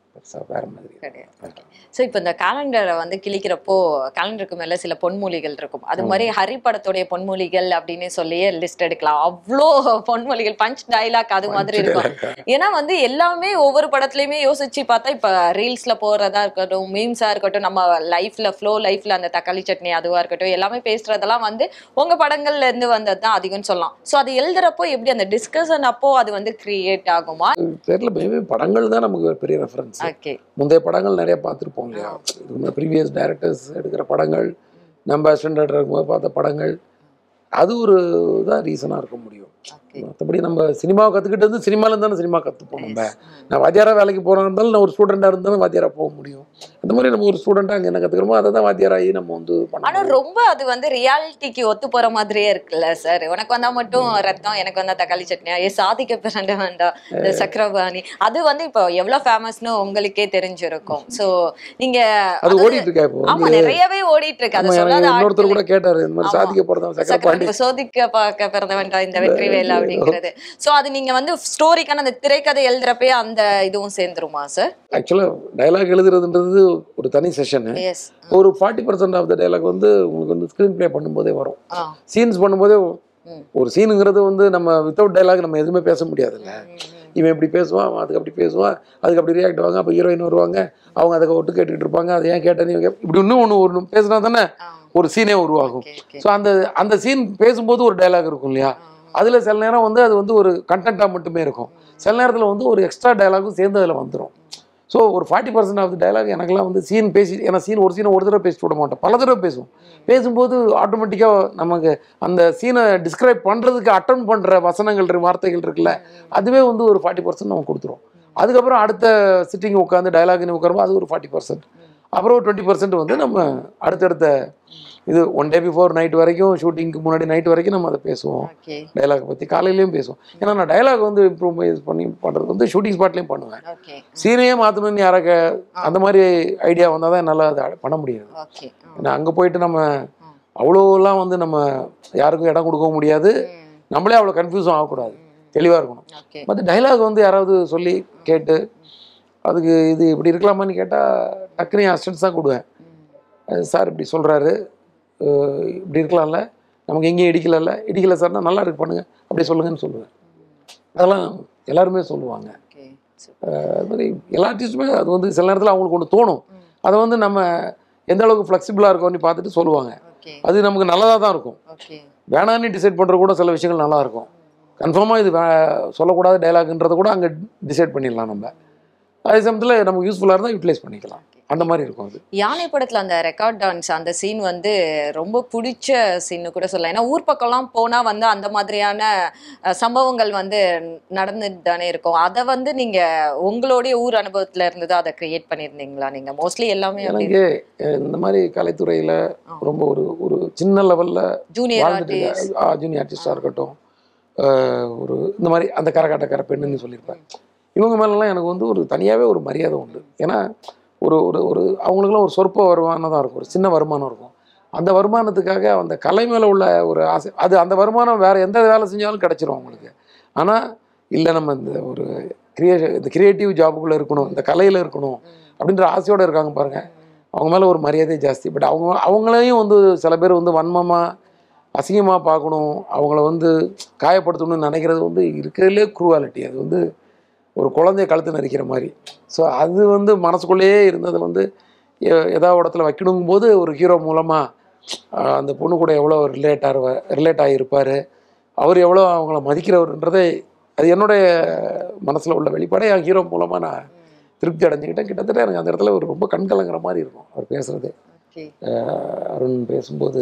பெருசா வேற மாதிரி கிடையாது ஸோ இப்போ இந்த கேலண்டரை வந்து கிழிக்கிறப்போ கேலண்டருக்கு மேல சில பொன்மொழிகள் இருக்கும் அது மாதிரி ஹரி படத்துடைய பொன்மொழிகள் அப்படின்னு சொல்லியே லிஸ்ட் எடுக்கலாம் அவ்வளோ பொன்மொழிகள் பஞ்ச் டைலாக் அது மாதிரி இருக்கும் ஏன்னா வந்து எல்லாமே ஒவ்வொரு படத்துலயுமே யோசிச்சு பார்த்தா இப்ப ரீல்ஸ்ல போறதா இருக்கட்டும் மீம்ஸா இருக்கட்டும் நம்ம லைஃப்ல ஃப்ளோ லைஃப்ல அந்த தக்காளி சட்னி அதுவா இருக்கட்டும் எல்லாமே பேசுறதெல்லாம் வந்து உங்க படங்கள்ல இருந்து வந்தது தான் அதிகம்னு சொல்லலாம் ஸோ அது எழுதுறப்போ எப்படி அந்த டிஸ்கஷன் அப்போ அது வந்து கிரியேட் ஆகுமா தெரியல மேபி படங்கள் தான் நமக்கு ஒரு பெரிய ரெஃபரன்ஸ் ஓகே முந்தைய படங்கள் நிறைய பார்த்துருப்போம் இல்லையா ப்ரீவியஸ் டைரக்டர்ஸ் எடுக்கிற படங்கள் நம்ம ஸ்டாண்டர்ட் இருக்கும்போது பார்த்த படங்கள் அது ஒரு தான் ரீசனாக இருக்க முடியும் ஓகே மற்றபடி நம்ம சினிமாவை கற்றுக்கிட்டு வந்து சினிமாலேருந்து தானே சினிமா கற்றுப்போம் நம்ம நான் வாத்தியாரா வேலைக்கு போகிறா இருந்தாலும் நான் ஒரு ஸ்டூடெண்டாக இருந்தாலும் வாத்தியாரா போக முடியும் அந்த மாதிரி நம்ம ஒரு ஸ்டூடெண்ட்டாக அங்கே என்ன கற்றுக்கிறோமோ அதை தான் வாத்தியாராகி நம்ம வந்து ஆனா பண்ணணும் ரொம்ப அது வந்து ரியாலிட்டிக்கு ஒத்து போற மாதிரியே இருக்குல்ல சார் உனக்கு வந்தா மட்டும் ரத்தம் எனக்கு வந்தா தக்காளி சட்னியா ஏ சாதிக்க பிறண்ட வேண்டாம் இந்த சக்கரபாணி அது வந்து இப்போ எவ்வளவு ஃபேமஸ்னு உங்களுக்கே தெரிஞ்சிருக்கும் சோ நீங்க அது ஓடிட்டு இருக்கா இப்போ ஆமா நிறையவே ஓடிட்டு இருக்கு அதை ஆமா, சொல்லாத எனக்கு இன்னொருத்தர் கூட ஆட்களே. கேட்டாரு இந்த மாதிரி ஆமா. சாதிக்க போறதா சக்கரபாண்டி சக்கரபாணி சோதிக்க பார்க்க பிறந்த வேண்டாம் இந்த வெற்றி வேலை அப்படிங்கிறது சோ அது நீங்க வந்து ஸ்டோரிக்கான அந்த திரைக்கதை எழுதுறப்பே அந்த இதுவும் சேர்ந்துருமா சார் ஆக்சுவலாக டைலாக் எழுதுறதுன்றது ஒரு தனி செஷனு எஸ் ஒரு forty percent of the dialogue வந்து உங்களுக்கு வந்து ஸ்க்ரீன் ப்ளே பண்ணும்போதே வரும் ஆ சீன்ஸ் பண்ணும்போதே ம். ஒரு சீனுங்கிறது வந்து நம்ம வித்தவுட் டைலாக் நம்ம எதுவுமே பேச முடியாதுல்ல இவன் இப்படி பேசுவான் அவன் அதுக்கு அப்படி பேசுவான் அதுக்கு அப்படி ரியாக்ட் ஆவாங்க அப்போ ஹீரோயின் வருவாங்க அவங்க அதுக்கு ஒட்டு கேட்டுக்கிட்டு இருப்பாங்க அதை ஏன் கேட்டேன்னு இவன் கேப்~ இப்படி இன்னும் ஒன்று ஒன்று பேசினா தானே ஆ ஒரு சீனே உருவாகும் ஓகே ஓகே ஸோ அந்த அந்த சீன் பேசும்போது ஒரு டைலாக் இருக்கும் இல்லையா அதில் சில நேரம் வந்து அது வந்து ஒரு கண்டென்ட்டாக மட்டுமே இருக்கும் சில நேரத்தில் வந்து ஒரு எக்ஸ்ட்ரா டைலாகும் சேர்ந்து அதில் வந்துடும் ஸோ ஒரு forty percent of the dialogue எனக்கெல்லாம் வந்து சீன் பேசி ஏன்னா சீன் ஒரு சீனை ஒரு தடவை பேசிட்டு விட மாட்டோம் பல தடவை பேசுவோம் பேசும்போது ஆட்டோமேட்டிக்காக நமக்கு அந்த சீனை டிஸ்கிரைப் பண்ணுறதுக்கு அட்டன் பண்ணுற வசனங்கள் இருக்கு, வார்த்தைகள் இருக்குல்ல அதுவே வந்து ஒரு ஃபார்ட்டி பர்சன்ட் நம்ம கொடுத்துரும் அதுக்கப்புறம் அடுத்த சிட்டிங் உட்காந்து டைலாக்னு உட்காரும்போது அது ஒரு ஃபார்ட்டி பர்சன்ட் அப்புறம் ஒரு டுவெண்ட்டி பர்சன்ட் வந்து நம்ம அடுத்தடுத்த இது ஒன் டே பிஃபோர் நைட் வரைக்கும் ஷூட்டிங்க்கு முன்னாடி நைட் வரைக்கும் நம்ம அதை பேசுவோம் ஓகே டைலாக் பற்றி காலையிலையும் பேசுவோம் ஏன்னா நான் டைலாக் வந்து இம்ப்ரூவைஸ் பண்ணி பண்ணுறது வந்து ஷூட்டிங் ஸ்பாட்லேயும் பண்ணுவேன் ஓகே சீனையே மாற்றணும்னு யாராக்க அந்த மாதிரி ஐடியா வந்தால் தான் என்னால் அதை பண்ண முடியாது ஓகே ஏன்னா அங்கே போயிட்டு நம்ம அவ்வளோலாம் வந்து நம்ம யாருக்கும் இடம் கொடுக்க முடியாது நம்மளே அவ்வளோ கன்ஃபியூஸும் ஆகக்கூடாது தெளிவாக இருக்கணும் ஓகே மற்ற டைலாக் வந்து யாராவது சொல்லி கேட்டு அதுக்கு இது இப்படி இருக்கலாமான்னு கேட்டால் டக்குனு என் அசிஸ்டன்ஸ் தான் கொடுவேன் சார் இப்படி சொல்கிறாரு இப்படி இருக்கலாம்ல நமக்கு எங்கேயும் இடிக்கலல்ல இடிக்கல சார்னா நல்லா இருக்கு பண்ணுங்க அப்படி சொல்லுங்கன்னு சொல்லுவேன் அதெல்லாம் எல்லாருமே சொல்லுவாங்க ஓகே அது மாதிரி எல்லா ஆர்டிஸ்ட்டுமே அது வந்து சில நேரத்தில் அவங்களுக்கு ஒன்று தோணும் அதை வந்து நம்ம எந்த அளவுக்கு ஃப்ளெக்சிபிளாக இருக்கோம்னு பார்த்துட்டு சொல்லுவாங்க ஓகே அது நமக்கு நல்லதாக தான் இருக்கும் ஓகே வேணான்னு டிசைட் பண்ணுற கூட சில விஷயங்கள் நல்லா இருக்கும் கன்ஃபார்மாக இது வே- சொல்லக்கூடாத டைலாக்ன்றதை கூட அங்கே டிசைட் பண்ணிடலாம் நம்ம அதே சமயத்தில் நமக்கு யூஸ்ஃபுல்லாக இருந்தால் யூட்டிலைஸ் பண்ணிக்கலாம் அந்த மாதிரி இருக்கும் அது யானை படத்துல அந்த ரெக்கார்ட் டான்ஸ் அந்த சீன் வந்து ரொம்ப பிடிச்ச சீன் கூட சொல்லலாம் ஏன்னா ஊர் பக்கம்லாம் போனா வந்து அந்த மாதிரியான அஹ், சம்பவங்கள் வந்து நடந்துட்டு தானே இருக்கும் அதை வந்து நீங்க உங்களுடைய ஊர் அனுபவத்துல இருந்து தான் அதை கிரியேட் பண்ணியிருந்தீங்களா நீங்க மோஸ்ட்லி எல்லாமே எனக்கு அஹ், இந்த மாதிரி கலைத்துறையில் ரொம்ப ஒரு ஒரு சின்ன லெவலில் ஜூனியர் வாழ்ந்துட்டு ஆர்டிஸ்ட் ஜூனியர் ஆர்டிஸ்டாக இருக்கட்டும் அஹ், ஒரு இந்த மாதிரி அந்த கரகாட்டக்கார பெண்ணுன்னு சொல்லியிருப்பேன் இவங்க மேலெல்லாம் எனக்கு வந்து ஒரு தனியாகவே ஒரு மரியாதை உண்டு ஏன்னா ஒரு ஒரு ஒரு அவங்களுக்குலாம் ஒரு சொற்ப வருமானம் தான் இருக்கும் ஒரு சின்ன வருமானம் இருக்கும் அந்த வருமானத்துக்காக அந்த கலை மேலே உள்ள ஒரு ஆசை அது அந்த வருமானம் வேறு எந்த வேலை செஞ்சாலும் கிடச்சிரும் அவங்களுக்கு ஆனால் இல்லை நம்ம இந்த ஒரு கிரியேஷன் இந்த கிரியேட்டிவ் ஜாபுக்குள்ளே இருக்கணும் இந்த கலையில் இருக்கணும் அப்படின்ற ஆசையோடு இருக்காங்க பாருங்கள் அவங்க மேலே ஒரு மரியாதை ஜாஸ்தி பட் அவங்க அவங்களையும் வந்து சில பேர் வந்து வன்மமாக அசிங்கமாக பார்க்கணும் அவங்கள வந்து காயப்படுத்தணும்னு நினைக்கிறது வந்து இருக்கிறதுலே குரூவாலிட்டி அது வந்து ஒரு குழந்தைய கழுத்து நரிக்கிற மாதிரி ஸோ அது வந்து மனசுக்குள்ளேயே இருந்தது வந்து எ- ஏதாவது இடத்துல வைக்கணுங்கும் போது ஒரு ஹீரோ மூலமாக அந்த பொண்ணு கூட எவ்வளோ ரிலேட் ஆகிருவ ரிலேட் ஆகியிருப்பார் அவர் எவ்வளோ அவங்கள மதிக்கிறவர்ன்றதை அது என்னுடைய மனசில் உள்ள வெளிப்பாடை என் ஹீரோ மூலமாக நான் திருப்தி அடைஞ்சுக்கிட்டேன் கிட்டத்தட்ட எனக்கு அந்த இடத்துல ஒரு ரொம்ப கண் கலங்குற மாதிரி இருக்கும் அவர் பேசுகிறது ஓகே அருண் பேசும்போது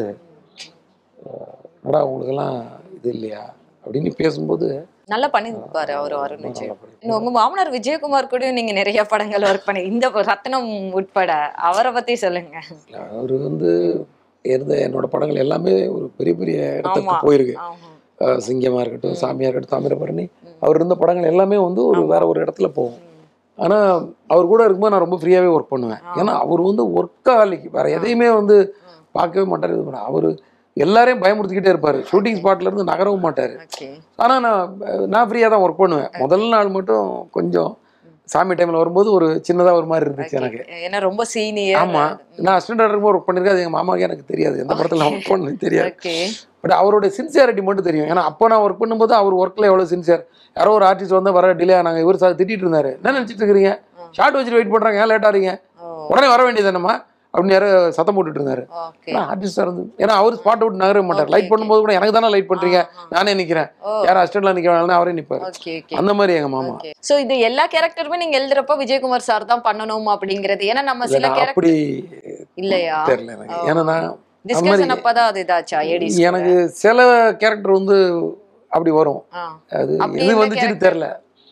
என்னடா உங்களுக்கெல்லாம் இது இல்லையா அப்படின்னு பேசும்போது நல்லா பண்ணிருப்பாரு அவர் அருண் ரொம்ப விஜய் நல்லா பண்ணி- இன்னும் உங்க மாமனார் விஜயகுமார் கூட நீங்க நிறைய படங்கள் ஒர்க் பண்ணி இந்த ரத்னம் உட்பட அவரை பத்தி சொல்லுங்க அவர் வந்து இருந்த என்னோட படங்கள் எல்லாமே ஒரு பெரிய பெரிய இடத்துக்கு ஆமா. போயிருக்கு ஆமா. அஹ் சிங்கமா இருக்கட்டும் சாமியா இருக்கட்டும் தாமிரபரணி அவர் இருந்த படங்கள் எல்லாமே வந்து ஒரு வேற ஒரு இடத்துல போகும் ஆனா அவர் கூட இருக்கும்போது நான் ரொம்ப ஃப்ரீயாவே ஒர்க் பண்ணுவேன் ஏன்னா அவர் வந்து ஒர்க்காலிக்கு வேற எதையுமே வந்து பார்க்கவே மாட்டார் இது பண்ண அவர் எல்லாரையும் பயமுறுத்திக்கிட்டே இருப்பாரு ஷூட்டிங் ஸ்பாட்ல இருந்து நகரவும் மாட்டார் ஓகே ஆனால் நான் நான் ஃப்ரீயாக தான் ஒர்க் பண்ணுவேன் முதல் நாள் மட்டும் கொஞ்சம் சாமி டைம்ல வரும்போது ஒரு சின்னதா ஒரு மாதிரி இருந்துச்சு எனக்கு ஏன்னா ரொம்ப சீனியர் ஆமா நான் அசிஸ்டன்ட் டேரக்டர் ஒர்க் பண்ணிருக்கேன் அது எங்க மாமாவுக்கு எனக்கு தெரியாது எந்த படத்துல நான் ஒர்க் பண்ணது தெரியாது ஓகே பட் அவருடைய சின்சியாரிட்டி மட்டும் தெரியும் ஏன்னா அப்போ நான் ஒர்க் பண்ணும்போது அவர் ஒர்க்கில் எவ்வளோ சின்சியர் யாரோ ஒரு ஆர்டிஸ்ட் வந்து வர டிலே ஆனாங்க இவர் சார் திட்டிட்டு இருந்தாரு என்ன நினச்சிட்டு இருக்கிறீங்க ஷார்ட் வச்சுட்டு வெயிட் பண்ணுறாங்க ஏன் லேட்டாக இருக்கீங்க உடனே வர வேண்டியது என்னம்மா அப்படின்னு யாரோ சத்தம் போட்டுட்டு இருந்தாரு ஓகே ஏன்னா ஆர்டிஸ்டாக இருந்து ஏன்னா அவர் ஸ்பாட் அவுட் நகர மாட்டார் Okay, லைட் பண்ணும்போது கூட எனக்கு தானே லைட் பண்ணுறீங்க நானே நிற்கிறேன் ஓ யாரும் அசிஸ்டண்ட்ல நிற்க வேணாலும் அவரே நிற்பார் ஓகே ஓகே அந்த மாதிரி எங்க மாமா ஓகே சோ இது எல்லா கேரக்டருமே நீங்க எழுதுறப்ப விஜயகுமார் சார் தான் பண்ணணும் அப்படிங்கிறது ஏன்னா நம்ம இல்ல, சில நான் கேரக்டர் அப்படி இல்லையா தெரியல எனக்கு ஏன்னா நான் டிஸ்கஷன் அப்பதான் அது இதாச்சா ஏடி எனக்கு சில கேரக்டர் வந்து அப்படி வரும் அது அப்படி எது என்ன வந்துச்சுன்னு தெரியல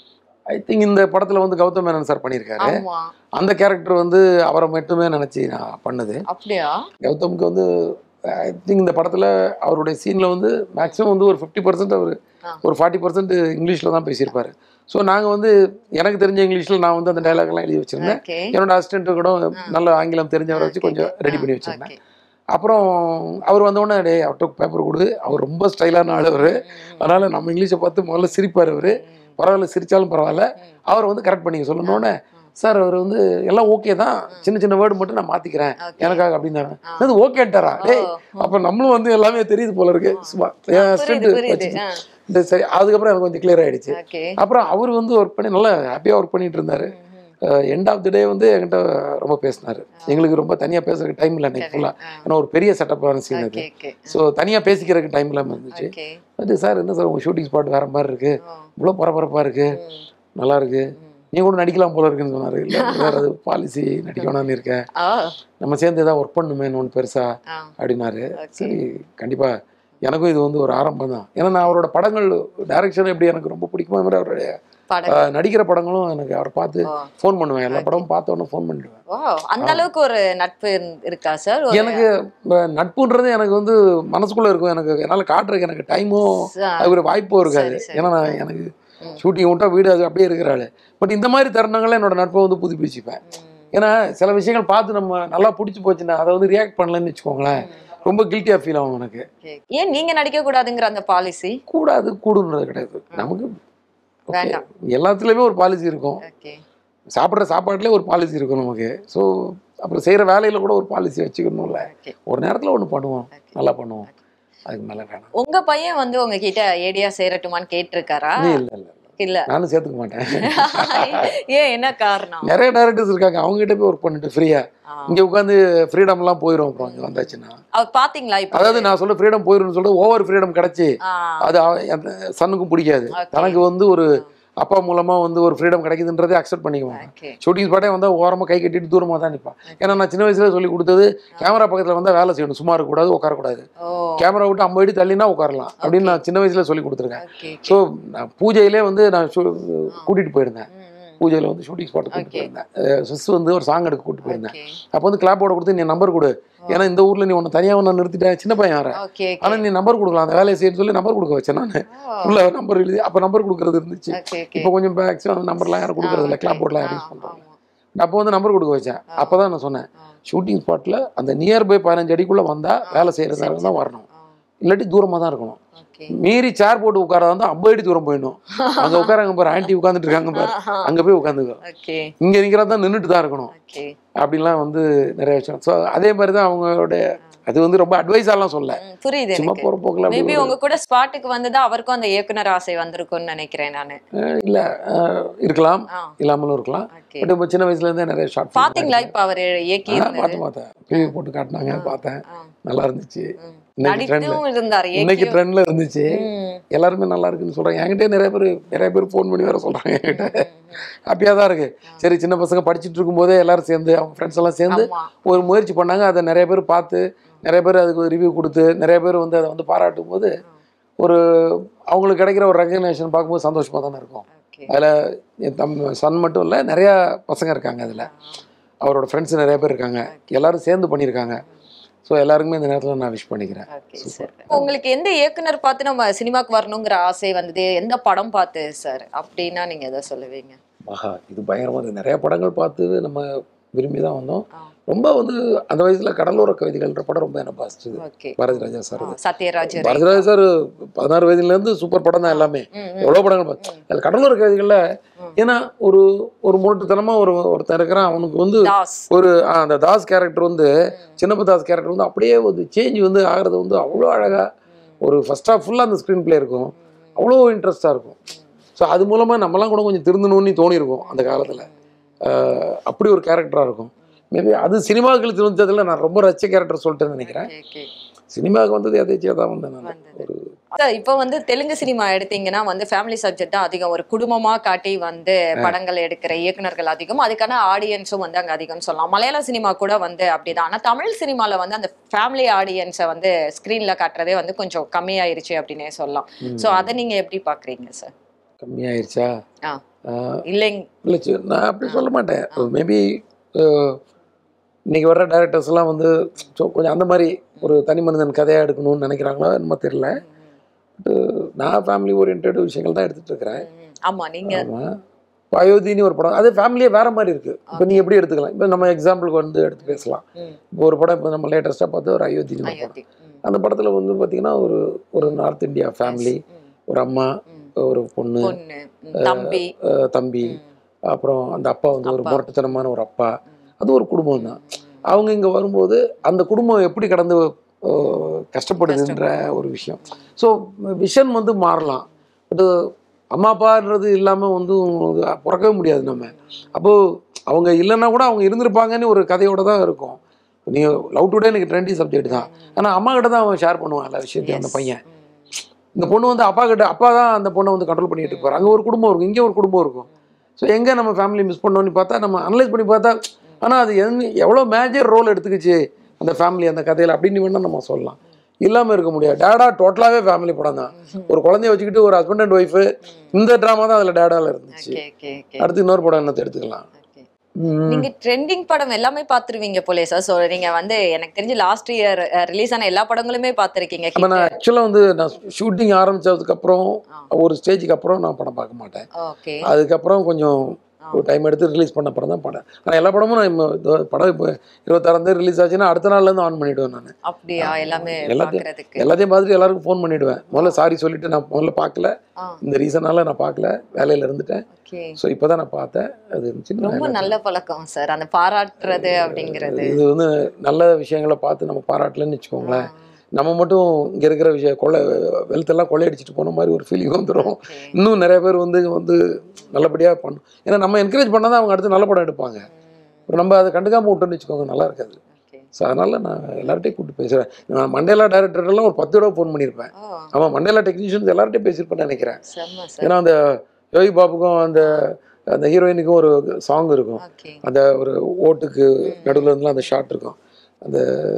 ஐ திங்க் இந்த படத்துல வந்து கௌதம் மேனன் சார் பண்ணியிருக்காரு ஆமா அந்த கேரக்டர் வந்து அவரை மட்டுமே நினைச்சு நான் பண்ணது அப்படியா கௌதம்க்கு வந்து ஐ திங்க் இந்த படத்துல அவருடைய சீன்ல வந்து மேக்ஸிமம் வந்து ஒரு ஃபிஃப்டி பர்சன்ட் அவர் ஆ. ஒரு ஃபார்ட்டி பர்சன்ட் இங்கிலீஷ்ல தான் பேசியிருப்பாரு ஸோ நாங்க வந்து எனக்கு தெரிஞ்ச இங்கிலீஷ்ல நான் வந்து அந்த dialogue எல்லாம் எழுதி வச்சிருந்தேன் ஓகே என்னோட அசிஸ்டன்ட் கூட நல்ல ஆங்கிலம் தெரிஞ்சவரை வச்சு கொஞ்சம் ரெடி பண்ணி வச்சிருந்தேன் ஓகே அப்புறம் அவர் வந்தோடனே டே அவர்கிட்ட பேப்பர் கொடு அவர் ரொம்ப ஸ்டைலான ஆள் அவர் அதனால நம்ம இங்கிலீஷை பார்த்து முதல்ல சிரிப்பார் அவர் பரவாயில்ல சிரிச்சாலும் பரவாயில்ல அவர் வந்து கரெக்ட் பண்ணிக்க சொல்லணுன்னே சார் அவர் வந்து எல்லாம் ஓகே தான் சின்ன சின்ன வேர்டு மட்டும் நான் மாத்திக்கிறேன் Okay. எனக்காக அப்படின்னாரு அது ஓகேட்டாரா டேய் அப்ப நம்மளும் வந்து எல்லாமே தெரியுது போல இருக்கு சும்மா என் புரியுது assistant புரியுது வச்சு- இந்த சரி அதுக்கப்புறம் எனக்கு கொஞ்சம் கிளியர் ஆயிடுச்சு ஓகே அப்புறம் அவர் வந்து ஒர்க் பண்ணி நல்லா ஹாப்பியாக ஒர்க் பண்ணிட்டு இருந்தாரு எண்ட் ஆஃப் தி டே வந்து என்கிட்ட ரொம்ப பேசினாரு எங்களுக்கு ரொம்ப தனியா பேசுறதுக்கு டைம் இல்லை அன்னைக்கு ஃபுல்லாக ஏன்னா ஒரு பெரிய செட்டப்பான சீன் அது ஓகே ஓகே ஸோ தனியா பேசிக்கிறதுக்கு டைம் இல்லாமல் இருந்துச்சு ஓகே அது சார் என்ன சார் உங்க ஷூட்டிங் ஸ்பாட் வேற மாதிரி இருக்கு இவ்வளோ பரபரப்பா இருக்கு நல்லா இருக்கு நீ கூட நடிக்கலாம் போல இருக்குன்னு சொன்னாரு இல்லை வேற அது பாலிசி நடிக்க வேணாம்னு இருக்கேன் ஆ நம்ம சேர்ந்து ஏதாவது ஒர்க் பண்ணுமே ஒன்று பெருசா ஆ அப்படின்னாரு ஓகே சரி கண்டிப்பா எனக்கும் இது வந்து ஒரு ஆரம்பம் தான் ஏன்னா நான் அவரோட படங்கள் டைரக்ஷன் எப்படி எனக்கு ரொம்ப பிடிக்குமோ அது மாதிரி அவருடைய படம் ஆஹ், நடிக்கிற படங்களும் எனக்கு அவரை பார்த்து ஓ. ஃபோன் பண்ணுவேன் எல்லா படமும் பார்த்தோன்னே ஃபோன் பண்ணிடுவேன் ஓ அந்த அளவுக்கு ஒரு நட்பு இருந்- இருக்கா சார் எனக்கு ப- நட்புன்றது எனக்கு வந்து மனசுக்குள்ள இருக்கும் எனக்கு என்னால் காட்டுறதுக்கு எனக்கு டைமும் அதுக்கு ஒரு வாய்ப்பும் இருக்காது சரி, சரி. ஏன்னா நான் எனக்கு ம். ஷூட்டிங் விட்டா வீடு அது அப்படியே இருக்கிறாள் பட் இந்த மாதிரி தருணங்கள்ல என்னோட நட்பை வந்து புதுப்பிச்சுப்பேன் ஏன்னா சில விஷயங்கள் பார்த்து நம்ம நல்லா பிடிச்சி போச்சுன்னா அதை வந்து ரியாக்ட் பண்ணலன்னு வச்சுக்கோங்களேன் ரொம்ப கில்ட்டியாக ஃபீல் ஆகும் எனக்கு ஏன் நீங்க நடிக்க கூடாதுங்கிற அந்த பாலிசி கூடாது கூடுன்றது கிடையாது நமக்கு okay, வேண்டாம். எல்லாத்துலேயுமே ஒரு பாலிசி இருக்கும் ஓகே சாப்பிட்ற சாப்பாட்டுலேயே ஒரு பாலிசி இருக்கும் நமக்கு ஸோ அப்புறம் செய்கிற வேலையில் கூட ஒரு பாலிசி வச்சுக்கணும்ல ஓகே ஒரு நேரத்தில் ஒன்று பண்ணுவோம் நல்லா பண்ணுவோம் அதுக்கு மேலே வேணாம் உங்க பையன் வந்து உங்ககிட்ட ஏடியா சேரட்டுமான்னு கேட்டிருக்காரா இல்லை இல்லை இல்லை இல்ல நானும் சேர்த்துக்க மாட்டேன் ஏன் என்ன காரணம் நிறைய டேரக்டர்ஸ் இருக்காங்க அவங்க கிட்ட போய் ஒர்க் பண்ணிட்டு ஃப்ரீயா ஆ. இங்க உட்காந்து ஃப்ரீடம்லாம் போயிடும் அப்புறம் இங்க வந்தாச்சுன்னா அவ பாத்தீங்களா இப்போ அதாவது நான் சொல்ல ஃப்ரீடம் போயிரும்னு சொல்லிட்டு ஓவர் ஃப்ரீடம் கிடைச்சி ஆ, அது அவ- அந்த சன்னுக்கும் பிடிக்காது Okay. தனக்கு வந்து ஒரு அப்பா மூலமா வந்து ஒரு ஃப்ரீடம் கிடைக்குதுன்றதை அக்செப்ட் பண்ணிக்குவாங்க okay. ஷூட்டிங் ஸ்பாட்டே வந்தா ஓரமா கை கட்டிட்டு தூரமா தான் நிற்பான் ஏன்னா நான் சின்ன வயசுல சொல்லி கொடுத்தது கேமரா பக்கத்துல வந்தா வேலை செய்யணும் சும்மா இருக்கக்கூடாது உட்காரக்கூடாது ஓ கேமரா விட்டு ஐம்பது அடி தள்ளினா உட்காரலாம் அப்படின்னு நான் சின்ன வயசுல சொல்லி கொடுத்துருக்கேன் ஓகே ஸோ நான் பூஜையிலே வந்து நான் ஷூ- கூட்டிட்டு போயிருந்தேன் ம், ம். பூஜையில வந்து ஷூட்டிங் ஸ்பாட் கூட்டிட்டு Okay. போயிருந்தேன் சுஸ் வந்து ஒரு சாங் எடுக்க கூட்டிட்டு போயிருந்தேன் ஓகே அப்போ வந்து கிளாப் போட கொடுத்து நீ நம்பர் கொடு ஏன்னா இந்த ஊர்ல நீ உன்னை தனியாக நான் நிறுத்திட்டேன் சின்ன பையன் வர ஓகே ஆனா நீ நம்பர் கொடுக்கலாம் அந்த வேலையை செய்யன்னு சொல்லி நம்பர் கொடுக்க வச்சேன் நான் உள்ள நம்பர் எழுதி அப்போ நம்பர் கொடுக்கறது இருந்துச்சு ஓகே ஓகே இப்போ கொஞ்சம் மேக்ஸிமம் அந்த நம்பர்லாம் யாரும் கொடுக்கறது இல்லை கிளாப் போர்ட்லாம் யாரும் யூஸ் பண்ணுறாங்க அப்போ வந்து நம்பர் கொடுக்க வச்சேன் அப்போ தான் நான் சொன்னேன் ஷூட்டிங் ஸ்பாட்டில் அந்த நியர்பை பதினஞ்சு அடிக்குள்ளே வந்தால் வேலை செய்கிறதா தான் வரணும் இல்லாட்டி தூரமாக தான் இருக்கணும் ஓகே மீறி சேர் போட்டு உட்கார வந்து ஐம்பது அடி தூரம் போயிடணும் அங்கே உட்காராங்க பாரு ஆன்ட்டி உட்காந்துட்டு இருக்காங்க பாரு அங்கே போய் உட்காந்துக்கோ ஓகே இங்கே நிற்கிறதா தான் நின்றுட்டு தான் இருக்கணும் ஓகே அப்படிலாம் வந்து நிறைய விஷயம் ஸோ அதே மாதிரி தான் அவங்களுடைய அது வந்து ரொம்ப அட்வைஸாலாம் சொல்ல புரியுது சும்மா எனக்கு போகிற போக்கில் அப்படி மேபி உங்க கூட ஸ்பாட்டுக்கு வந்ததா அவருக்கும் அந்த இயக்குனர் ஆசை வந்திருக்கும்னு நினைக்கிறேன் நானு இல்லை இருக்கலாம் ஆ இல்லாமலும் இருக்கலாம் ஓகே பட் இப்போ சின்ன வயசுலேருந்தே நிறைய ஷார்ட் பாத்தீங்களா இப்ப அவர் இயக்கி இருந்தாரு பார்த்து பார்த்தேன் டிவி போட்டு காட்டினாங்க பார்த்தேன் ஆ, நல்லா இருந்துச்சு ம். இன்னைக்கு ட்ரெண்ட்ல நடித்தும் இருந்தாரு இன்னைக்கு இயக்கியும் ட்ரெண்ட்ல இருந்துச்சு ம், எல்லாருமே நல்லா இருக்குன்னு சொல்றாங்க என்கிட்ட நிறைய பேர் நிறைய பேர் ஃபோன் பண்ணி வேற சொல்றாங்க என்கிட்ட ம், ம். ஹாப்பியாக தான் இருக்கு சரி சின்ன பசங்க படிச்சுட்டு இருக்கும்போதே எல்லாரும் சேர்ந்து அவங்க ஃப்ரெண்ட்ஸ் எல்லாம் சேர்ந்து ஆமா ஒரு முயற்சி பண்ணாங்க அதை நிறைய பேர் பார்த்து நிறைய பேர் அதுக்கு ரிவ்யூ கொடுத்து நிறைய பேர் வந்து அதை வந்து பாராட்டும் போது ஒரு அவங்களுக்கு கிடைக்கிற ஒரு ரெகக்னேஷன் பார்க்கும்போது சந்தோஷமா தானே இருக்கும் ஓகே அதில் என் தம் சன் மட்டும் இல்லை நிறையா பசங்க இருக்காங்க அதில் அவரோட ஃப்ரெண்ட்ஸ் நிறைய பேர் இருக்காங்க எல்லாரும் சேர்ந்து பண்ணியிருக்காங்க ஸோ எல்லாருக்குமே இந்த நேரத்தில் நான் விஷ் பண்ணிக்கிறேன் ஓகே சார் உங்களுக்கு எந்த இயக்குனர் பார்த்து நம்ம சினிமாக்கு வரணுங்கிற ஆசை வந்தது எந்த படம் பார்த்து சார் அப்படின்னா நீங்க எதை சொல்லுவீங்க ஆஹா இது பயங்கரமாக இருக்குது நிறைய படங்கள் பார்த்து நம்ம விரும்பி தான் வந்தோம் ஆ. ரொம்ப வந்து அந்த வயசுல கடலோர கவிதைகள்ன்ற படம் ரொம்ப என்ன பாசிச்சது okay Bharathi Raja sir Sathyaraj Bharathi Raja sir பதினாறு வயதுல இருந்து சூப்பர் படம் தான் எல்லாமே ம், ம். எவ்வளோ படங்கள் பார்த்து அதில் கடலோர கவிதைகள்ல ம். ஏன்னா ஒரு ஒரு முரட்டுத்தனமா ஒரு ஒருத்தன் இருக்கிறான் அவனுக்கு வந்து தாஸ் ஒரு ஆ, அந்த தாஸ் கேரக்டர் வந்து சின்னப்ப தாஸ் கேரக்டர் வந்து அப்படியே ஒரு சேஞ்ச் வந்து ஆகிறது வந்து அவ்வளோ அழகா ஒரு ஃபர்ஸ்ட் ஹாஃப் ஃபுல்லாக அந்த ஸ்க்ரீன் ப்ளே இருக்கும் அவ்வளோ இன்ட்ரெஸ்டாக இருக்கும் ஸோ அது மூலமாக நம்மலாம் கூட கொஞ்சம் திருந்தணும்னு தோணியிருக்கும் அந்த காலத்தில் அப்படி ஒரு கேரக்டராக இருக்கும் மேபி அது சினிமாவுக்கு திருந்ததில் நான் ரொம்ப ரசிச்ச கேரக்டர் சொல்லிட்டேன்னு நினைக்கிறேன் ஓகே ஓகே சினிமாவுக்கு வந்தது எதேச்சியாக தான் வந்தேன் நான் வந்தது. ஒரு சார், இப்போ வந்து தெலுங்கு சினிமா எடுத்தீங்கன்னா வந்து ஃபேமிலி சப்ஜெக்ட் தான் அதிகம் ஒரு குடும்பமா காட்டி வந்து படங்கள் எடுக்கிற இயக்குனர்கள் அதிகம் அதுக்கான ஆடியன்ஸும் வந்து அங்க அதிகம்னு சொல்லலாம் மலையாள சினிமா கூட வந்து அப்படிதான் ஆனா தமிழ் சினிமால வந்து அந்த ஃபேமிலி ஆடியன்ஸை வந்து ஸ்கிரீன்ல காட்டுறதே வந்து கொஞ்சம் கம்மியாயிருச்சு அப்படின்னே சொல்லலாம் சோ அதை நீங்க எப்படி பாக்குறீங்க சார் கம்மியாயிருச்சா ஆ. ஆஹ் இல்லைங்க இல்லை சரி, நான் அப்படி சொல்ல மாட்டேன் மேபி இன்னைக்கு வர்ற டேரக்டர்ஸ்லாம் வந்து so கொஞ்சம் அந்த மாதிரி ஒரு தனி மனிதன் கதையாக எடுக்கணும்னு நினைக்கிறாங்களோ என்னமோ தெரியல நான் ஃபேமிலி ஓரியன்ட் விஷயங்கள் தான் எடுத்துட்டு இருக்கிறேன் ம், ஆமா நீங்க ஆமாம் அயோத்தின்னு ஒரு படம் அது ஃபேமிலியே வேற மாதிரி இருக்கு இப்போ நீ எப்படி எடுத்துக்கலாம் இப்போ நம்ம எக்ஸாம்பிளுக்கு வந்து எடுத்து பேசலாம் ம், இப்போ ஒரு படம் இப்போ நம்ம லேட்டஸ்ட்டாக பார்த்து ஒரு அயோத்தின்னு ஒரு படம் அயோத்தி ம், அந்த படத்தில் வந்து பார்த்தீங்கன்னா ஒரு ஒரு நார்த் இந்தியா ஃபேமிலி ம், ஒரு அம்மா ம். ஒரு பொண்ணு பொண்ணு ம், தம்பி அஹ் தம்பி ம், அப்புறம் அந்த அப்பா வந்து ஒரு அப்பா. முரட்டுத்தனமான ஒரு அப்பா ம். அது ஒரு குடும்பம் தான் அவங்க இங்கே வரும்போது அந்த குடும்பம் எப்படி கடந்து அஹ், கஷ்டப்படுதுன்ற ஒரு விஷயம் ஸோ விஷன் வந்து மாறலாம் பட் அம்மா அப்பான்றது இல்லாமல் வந்து பிறக்கவே முடியாது நம்ம அப்போது அவங்க இல்லைன்னா கூட அவங்க இருந்திருப்பாங்கன்னு ஒரு கதையோட தான் இருக்கும் நீ லவ் டுடே எனக்கு ட்ரெண்டி சப்ஜெக்ட் தான் ஆனால் அம்மா கிட்ட தான் அவன் ஷேர் பண்ணுவான் எல்லா விஷயத்தையும் அந்த Yes. பையன் ம். இந்த பொண்ணு வந்து அப்பா கிட்ட அப்பா தான் அந்த பொண்ணை வந்து கண்ட்ரோல் பண்ணிட்டு இருப்பாரு அங்கே ஒரு குடும்பம் இருக்கும் இங்கே ஒரு குடும்பம் இருக்கும் ஸோ எங்கே நம்ம ஃபேமிலி மிஸ் பண்ணோம்னு பார்த்தா நம்ம அனலைஸ் பண்ணி பார்த்தா ஆனால் அது எங்க எவ்வளோ மேஜர் ரோல் எடுத்துக்கிச்சு அந்த ஃபேமிலி அந்த கதையில் அப்படின்னு வேணால் நம்ம சொல்லலாம் இல்லாமல் இருக்க முடியாது டேடா டோட்டலாகவே ஃபேமிலி படம் தான் ஒரு குழந்தைய வச்சுக்கிட்டு ஒரு ஹஸ்பண்ட் அண்ட் ஒய்ஃபு இந்த ட்ராமா தான் அதில் டேடாவில் இருந்துச்சு Okay, okay, okay, அடுத்து இன்னொரு படம் என்னத்தை எடுத்துக்கலாம் okay. ம். நீங்க ட்ரெண்டிங் படம் எல்லாமே பாத்துருவீங்க போலே சார் சோ நீங்க வந்து எனக்கு தெரிஞ்சு லாஸ்ட் இயர் ரிலீஸ் ஆன எல்லா படங்களுமே பாத்திருக்கீங்க அப்போ நான் ஆக்சுவலாக வந்து நான் ஷூட்டிங் ஆரம்பிச்சதுக்கப்புறம் ஒரு ஸ்டேஜுக்கு அப்புறம் நான் படம் பார்க்க மாட்டேன் ஓகே அதுக்கப்புறம் கொஞ்சம் ஒரு டைம் எடுத்து ரிலீஸ் பண்ண படம் தான் படம் ஆனால் எல்லா படமும் நான் இப்போ இதோ படம் இப்போ இருபத்தாறாம் தேதி ரிலீஸ் ஆச்சுன்னா அடுத்த நாள்லேருந்து ஆன் பண்ணிவிடுவேன் நான் அப்படியா எல்லாமே எல்லாத்தையும் பாக்குறதுக்கு எல்லாத்தையும் பார்த்துட்டு எல்லாருக்கும் ஃபோன் பண்ணிவிடுவேன் முதல்ல சாரி சொல்லிட்டு நான் முதல்ல பார்க்கல ஆ, இந்த ரீசனால நான் பார்க்கல வேலையில் இருந்துட்டேன் okay. ஸோ இப்போ தான் நான் பார்த்தேன் அது சின்ன ரொம்ப நல்ல பழக்கம் சார் அந்த பாராட்டுறது அப்படிங்கிறது இது வந்து நல்ல விஷயங்களை பார்த்து நம்ம பாராட்டலன்னு வச்சுக்கோங்களேன் நம்ம மட்டும் இங்கே இருக்கிற விஷயம் கொள்ளை வெளுத்தெல்லாம் கொள்ளையடிச்சிட்டு போன மாதிரி ஒரு ஃபீலிங் வந்துடும் Okay. இன்னும் நிறைய பேர் வந்து வந்து நல்லபடியாக பண்ணும் ஏன்னா நம்ம என்கரேஜ் பண்ணால் தான் அவங்க அடுத்து நல்ல படம் எடுப்பாங்க இப்போ நம்ம அதை கண்டுக்காம விட்டோம்னு வச்சுக்கோங்க நல்லா இருக்காது Okay. ஸோ அதனால் நான் எல்லார்ட்டையும் கூப்பிட்டு பேசுகிறேன் நான் மண்டேலா டேரக்டர்லாம் ஒரு பத்து தடவை ஃபோன் பண்ணியிருப்பேன் ஓ, ஆமாம் மண்டேலா டெக்னீஷியன்ஸ் எல்லார்ட்டையும் பேசியிருப்பேன்னு நினைக்கிறேன் செம்ம சார் ஏன்னா அந்த யோகி பாபுக்கும் அந்த அந்த ஹீரோயினுக்கும் ஒரு சாங் இருக்கும் ஓகே அந்த ஒரு ஓட்டுக்கு நடுவில் இருந்துலாம் அந்த ஷாட் இருக்கும் அந்த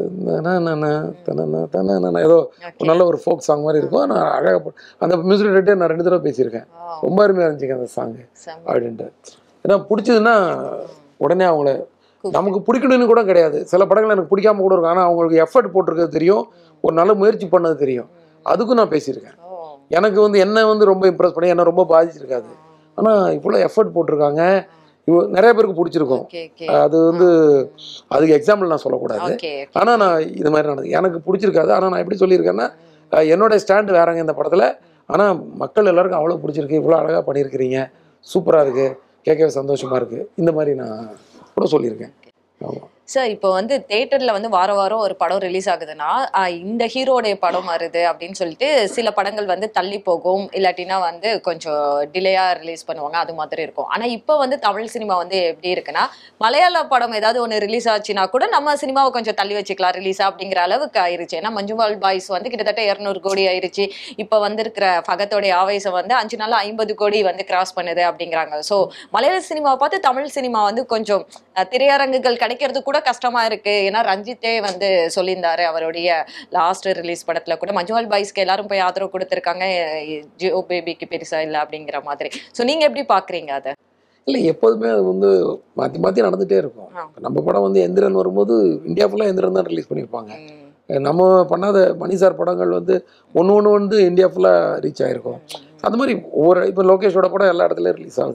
நனநன, தனன, தனனன, ஏதோ ஒரு நல்ல ஒரு ஃபோக் சாங் மாதிரி இருக்கும் நான் அழகாக அந்த மியூசிக் டேரக்டர் நான் ரெண்டு தடவை பேசியிருக்கேன் ரொம்ப அருமையாக இருந்துச்சுங்க அந்த சாங்கு செம்ம அப்படின்ட்டு ஏன்னா பிடிச்சதுன்னா உடனே அவங்கள நமக்கு பிடிக்கணும்னு கூட கிடையாது சில படங்கள் எனக்கு பிடிக்காம கூட இருக்கும் ஆனால் அவங்களுக்கு எஃபர்ட் போட்டிருக்கிறது தெரியும் ஒரு நல்ல முயற்சி பண்ணது தெரியும் அதுக்கும் நான் பேசியிருக்கேன் ஓ எனக்கு வந்து என்ன வந்து ரொம்ப இம்ப்ரெஸ் பண்ணி என்ன ரொம்ப பாதிச்சிருக்காது ஆனால் இவ்வளோ எஃபர்ட் போட்டிருக்காங்க இவ நிறைய பேருக்கு பிடிச்சிருக்கும் ஓகே ஓகே அது வந்து அதுக்கு எக்ஸாம்பிள் நான் சொல்லக்கூடாது ஓகே ஆனால் நான் இது மாதிரி நடந்தது எனக்கு பிடிச்சிருக்காது ஆனால் நான் எப்படி சொல்லியிருக்கேன்னா அஹ், என்னோட ஸ்டாண்டு வேறங்க இந்த படத்தில் ஆனால் மக்கள் எல்லாருக்கும் அவ்வளோ பிடிச்சிருக்கு இவ்வளோ அழகாக பண்ணியிருக்கிறீங்க சூப்பராக இருக்குது கேட்கவே சந்தோஷமாக இருக்குது இந்த மாதிரி நான் கூட சொல்லியிருக்கேன் ஆமாம் சார் இப்போ வந்து தேட்டர்ல வந்து வார வாரம் ஒரு படம் ரிலீஸ் ஆகுதுன்னா ஆஹ் இந்த ஹீரோடைய படம் வருது அப்படின்னு சொல்லிட்டு சில படங்கள் வந்து தள்ளி போகும் இல்லாட்டினா வந்து கொஞ்சம் டிலேயா ரிலீஸ் பண்ணுவாங்க அது மாதிரி இருக்கும் ஆனா இப்போ வந்து தமிழ் சினிமா வந்து எப்படி இருக்குன்னா மலையாள படம் ஏதாவது ஒன்று ரிலீஸ் ஆச்சுன்னா கூட நம்ம சினிமாவை கொஞ்சம் தள்ளி வச்சுக்கலாம் ரிலீஸ் அப்படிங்கிற அளவுக்கு ஆயிருச்சு ஏன்னா மஞ்சுவால் பாய்ஸ் வந்து கிட்டத்தட்ட இரநூறு கோடி ஆயிருச்சு இப்போ வந்திருக்கிற பகத்தோடைய ஆவேசம் வந்து அஞ்சு நாள் ஐம்பது கோடி வந்து கிராஸ் பண்ணுது அப்படிங்கிறாங்க ஸோ மலையாள சினிமாவை பார்த்து தமிழ் சினிமா வந்து கொஞ்சம் அஹ், திரையரங்குகள் கிடைக்கிறது கூட கஷ்டமா இருக்கு ஏன்னா ரஞ்சித்தே வந்து சொல்லியிருந்தாரு அவருடைய லாஸ்ட் ரிலீஸ் படத்துல கூட மஞ்சுவால் பாய்ஸ்க்கு எல்லாரும் போய் ஆதரவு கொடுத்துருக்காங்க ஜியோ பேபிக்கு பெருசா இல்லை அப்படிங்கிற மாதிரி ஸோ நீங்க எப்படி பாக்குறீங்க அதை இல்லை எப்போதுமே அது வந்து மாற்றி மாற்றி நடந்துகிட்டே இருக்கும் ஆ. நம்ம படம் வந்து எந்திரன் வரும்போது இந்தியா ஃபுல்லாக எந்திரன் தான் ரிலீஸ் பண்ணியிருப்பாங்க ம். நம்ம பண்ணாத மணிசார் படங்கள் வந்து ஒன்று ஒன்று வந்து இந்தியா ஃபுல்லாக ரீச் ஆகிருக்கும் அந்த மாதிரி ஒவ்வொரு இப்போ லோகேஷோட படம் எல்லா இடத்துலையும் ரிலீஸ் ஆகுது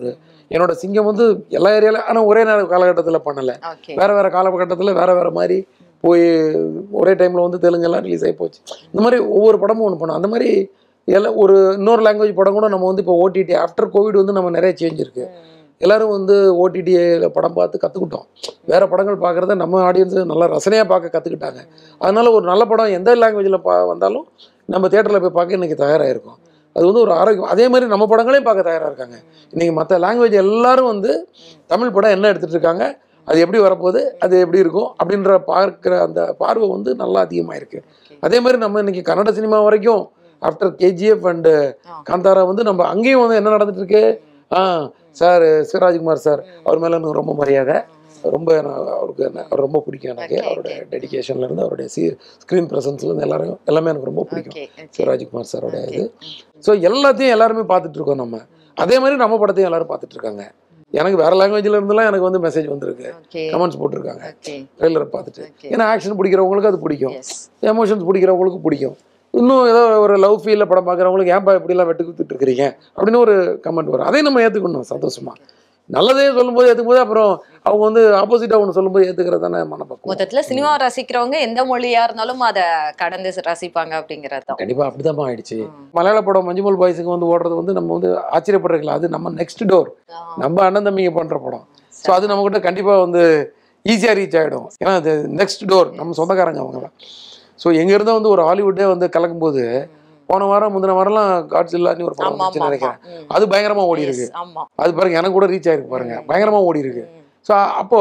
என்னோட சிங்கம் வந்து எல்லா ஏரியாவில் ஆனால் ஒரே நேர காலகட்டத்தில் பண்ணலை ஓகே வேற வேற காலகட்டத்தில் வேற வேற மாதிரி போய் ஒரே டைமில் வந்து தெலுங்கெல்லாம் ரிலீஸ் ஆகி போச்சு இந்த மாதிரி ஒவ்வொரு படமும் ஒன்று பண்ணோம் அந்த மாதிரி எல்லாம் ஒரு இன்னொரு லாங்குவேஜ் படம் கூட நம்ம வந்து இப்போ ஓடிடி ஆஃப்டர் கோவிட் வந்து நம்ம நிறைய சேஞ்ச் இருக்கு எல்லாரும் வந்து ஓடிடியில் படம் பார்த்து கற்றுக்கிட்டோம் வேற படங்கள் பார்க்குறத நம்ம ஆடியன்ஸு நல்லா ரசனையாக பார்க்க கற்றுக்கிட்டாங்க அதனால ஒரு நல்ல படம் எந்த லாங்குவேஜில் பா வந்தாலும் நம்ம தேட்டரில் போய் பார்க்க இன்னைக்கு தயாராக இருக்கும் அது வந்து ஒரு ஆரோக்கியம் அதே மாதிரி நம்ம படங்களையும் பார்க்க தயாராக இருக்காங்க இன்னைக்கு மற்ற லாங்குவேஜ் எல்லாரும் வந்து தமிழ் படம் என்ன எடுத்துட்டு இருக்காங்க அது எப்படி வரப்போகுது அது எப்படி இருக்கும் அப்படின்ற பார்க்குற அந்த பார்வை வந்து நல்லா அதிகமாக இருக்கு அதே மாதிரி நம்ம இன்னைக்கு கன்னட சினிமா வரைக்கும் ஆஃப்டர் கேஜிஎஃப் அண்டு காந்தாரா வந்து நம்ம அங்கேயும் வந்து என்ன நடந்துட்டு இருக்கு ஆ சார் சிவராஜ்குமார் சார் அவர் மேலே எனக்கு ரொம்ப மரியாதை ரொம்ப நான் அவருக்கு என்ன அவர் ரொம்ப பிடிக்கும் எனக்கு Okay, அவருடைய டெடிகேஷன்ல இருந்து அவருடைய சி ஸ்க்ரீன் இருந்து எல்லாரும் எல்லாமே எனக்கு ரொம்ப பிடிக்கும் ஓகே சிவராஜ்குமார் சாரோட இது ஸோ எல்லாத்தையும் எல்லாருமே பார்த்துட்டு இருக்கோம் நம்ம அதே மாதிரி நம்ம படத்தையும் எல்லாரும் பார்த்துட்டு இருக்காங்க எனக்கு வேற லாங்குவேஜ்ல இருந்தெல்லாம் எனக்கு வந்து மெசேஜ் வந்திருக்கு ஓகே கமெண்ட்ஸ் போட்டிருக்காங்க ஓகே ட்ரெய்லரை பார்த்துட்டு ஓகே ஏன்னா ஆக்ஷன் பிடிக்கிறவங்களுக்கு அது பிடிக்கும் எஸ் எமோஷன்ஸ் பிடிக்கிறவங்களுக்கு பிடிக்கும் இன்னும் ஏதோ ஒரு லவ் ஃபீலில் படம் பார்க்குறவங்களுக்கு ஏன்பா இப்படிலாம் வெட்டு குத்துட்டு இருக்கிறீங்க அப்படின்னு ஒரு கமெண்ட் வரும் அதையும் நம்ம ஏற்றுக்கணும் சந்தோஷமா நல்லதே சொல்லும்போது ஏற்றுக்கும்போது அப்புறம் அவங்க வந்து ஆப்போசிட்டாக ஒன்று சொல்லும்போது ஏற்றுக்கிறது தானே மனப்பக்குவம் மொத்தத்துல சினிமா ரசிக்கிறவங்க எந்த மொழியா இருந்தாலும் அத கடந்து ரசிப்பாங்க அப்படிங்கறது தான் கண்டிப்பாக அப்படிதான் ஆயிடுச்சு மலையாள படம் மஞ்சுமல் பாய்ஸுக்கு வந்து ஓடுறது வந்து நம்ம வந்து ஆச்சரியப்படுறதுல அது நம்ம நெக்ஸ்ட் டோர் நம்ம அண்ணன் தம்பிங்க பண்ணுற படம் ஸோ அது நம்மக்கிட்ட கண்டிப்பாக வந்து ஈஸியாக ரீச் ஆகிடும் ஏன்னா அது நெக்ஸ்ட் டோர் நம்ம சொந்தக்காரங்க அவங்களாம் ஸோ எங்கேருந்தோ வந்து ஒரு ஹாலிவுட்டே வந்து கலக்கும்போது போன வாரம் முந்தின வாரம்லாம் காட்ஸ் இல்லான்னு ஒரு படம் ஆமா வந்துச்சுன்னு ஆமா நினைக்கிறேன் ம். அது பயங்கரமா ஓடி இருக்கு Yes, ஆமா அது பாருங்க எனக்கு கூட ரீச் ஆயிருக்கு பாருங்க பயங்கரமா ஓடி இருக்கு ம். ஸோ அப்போ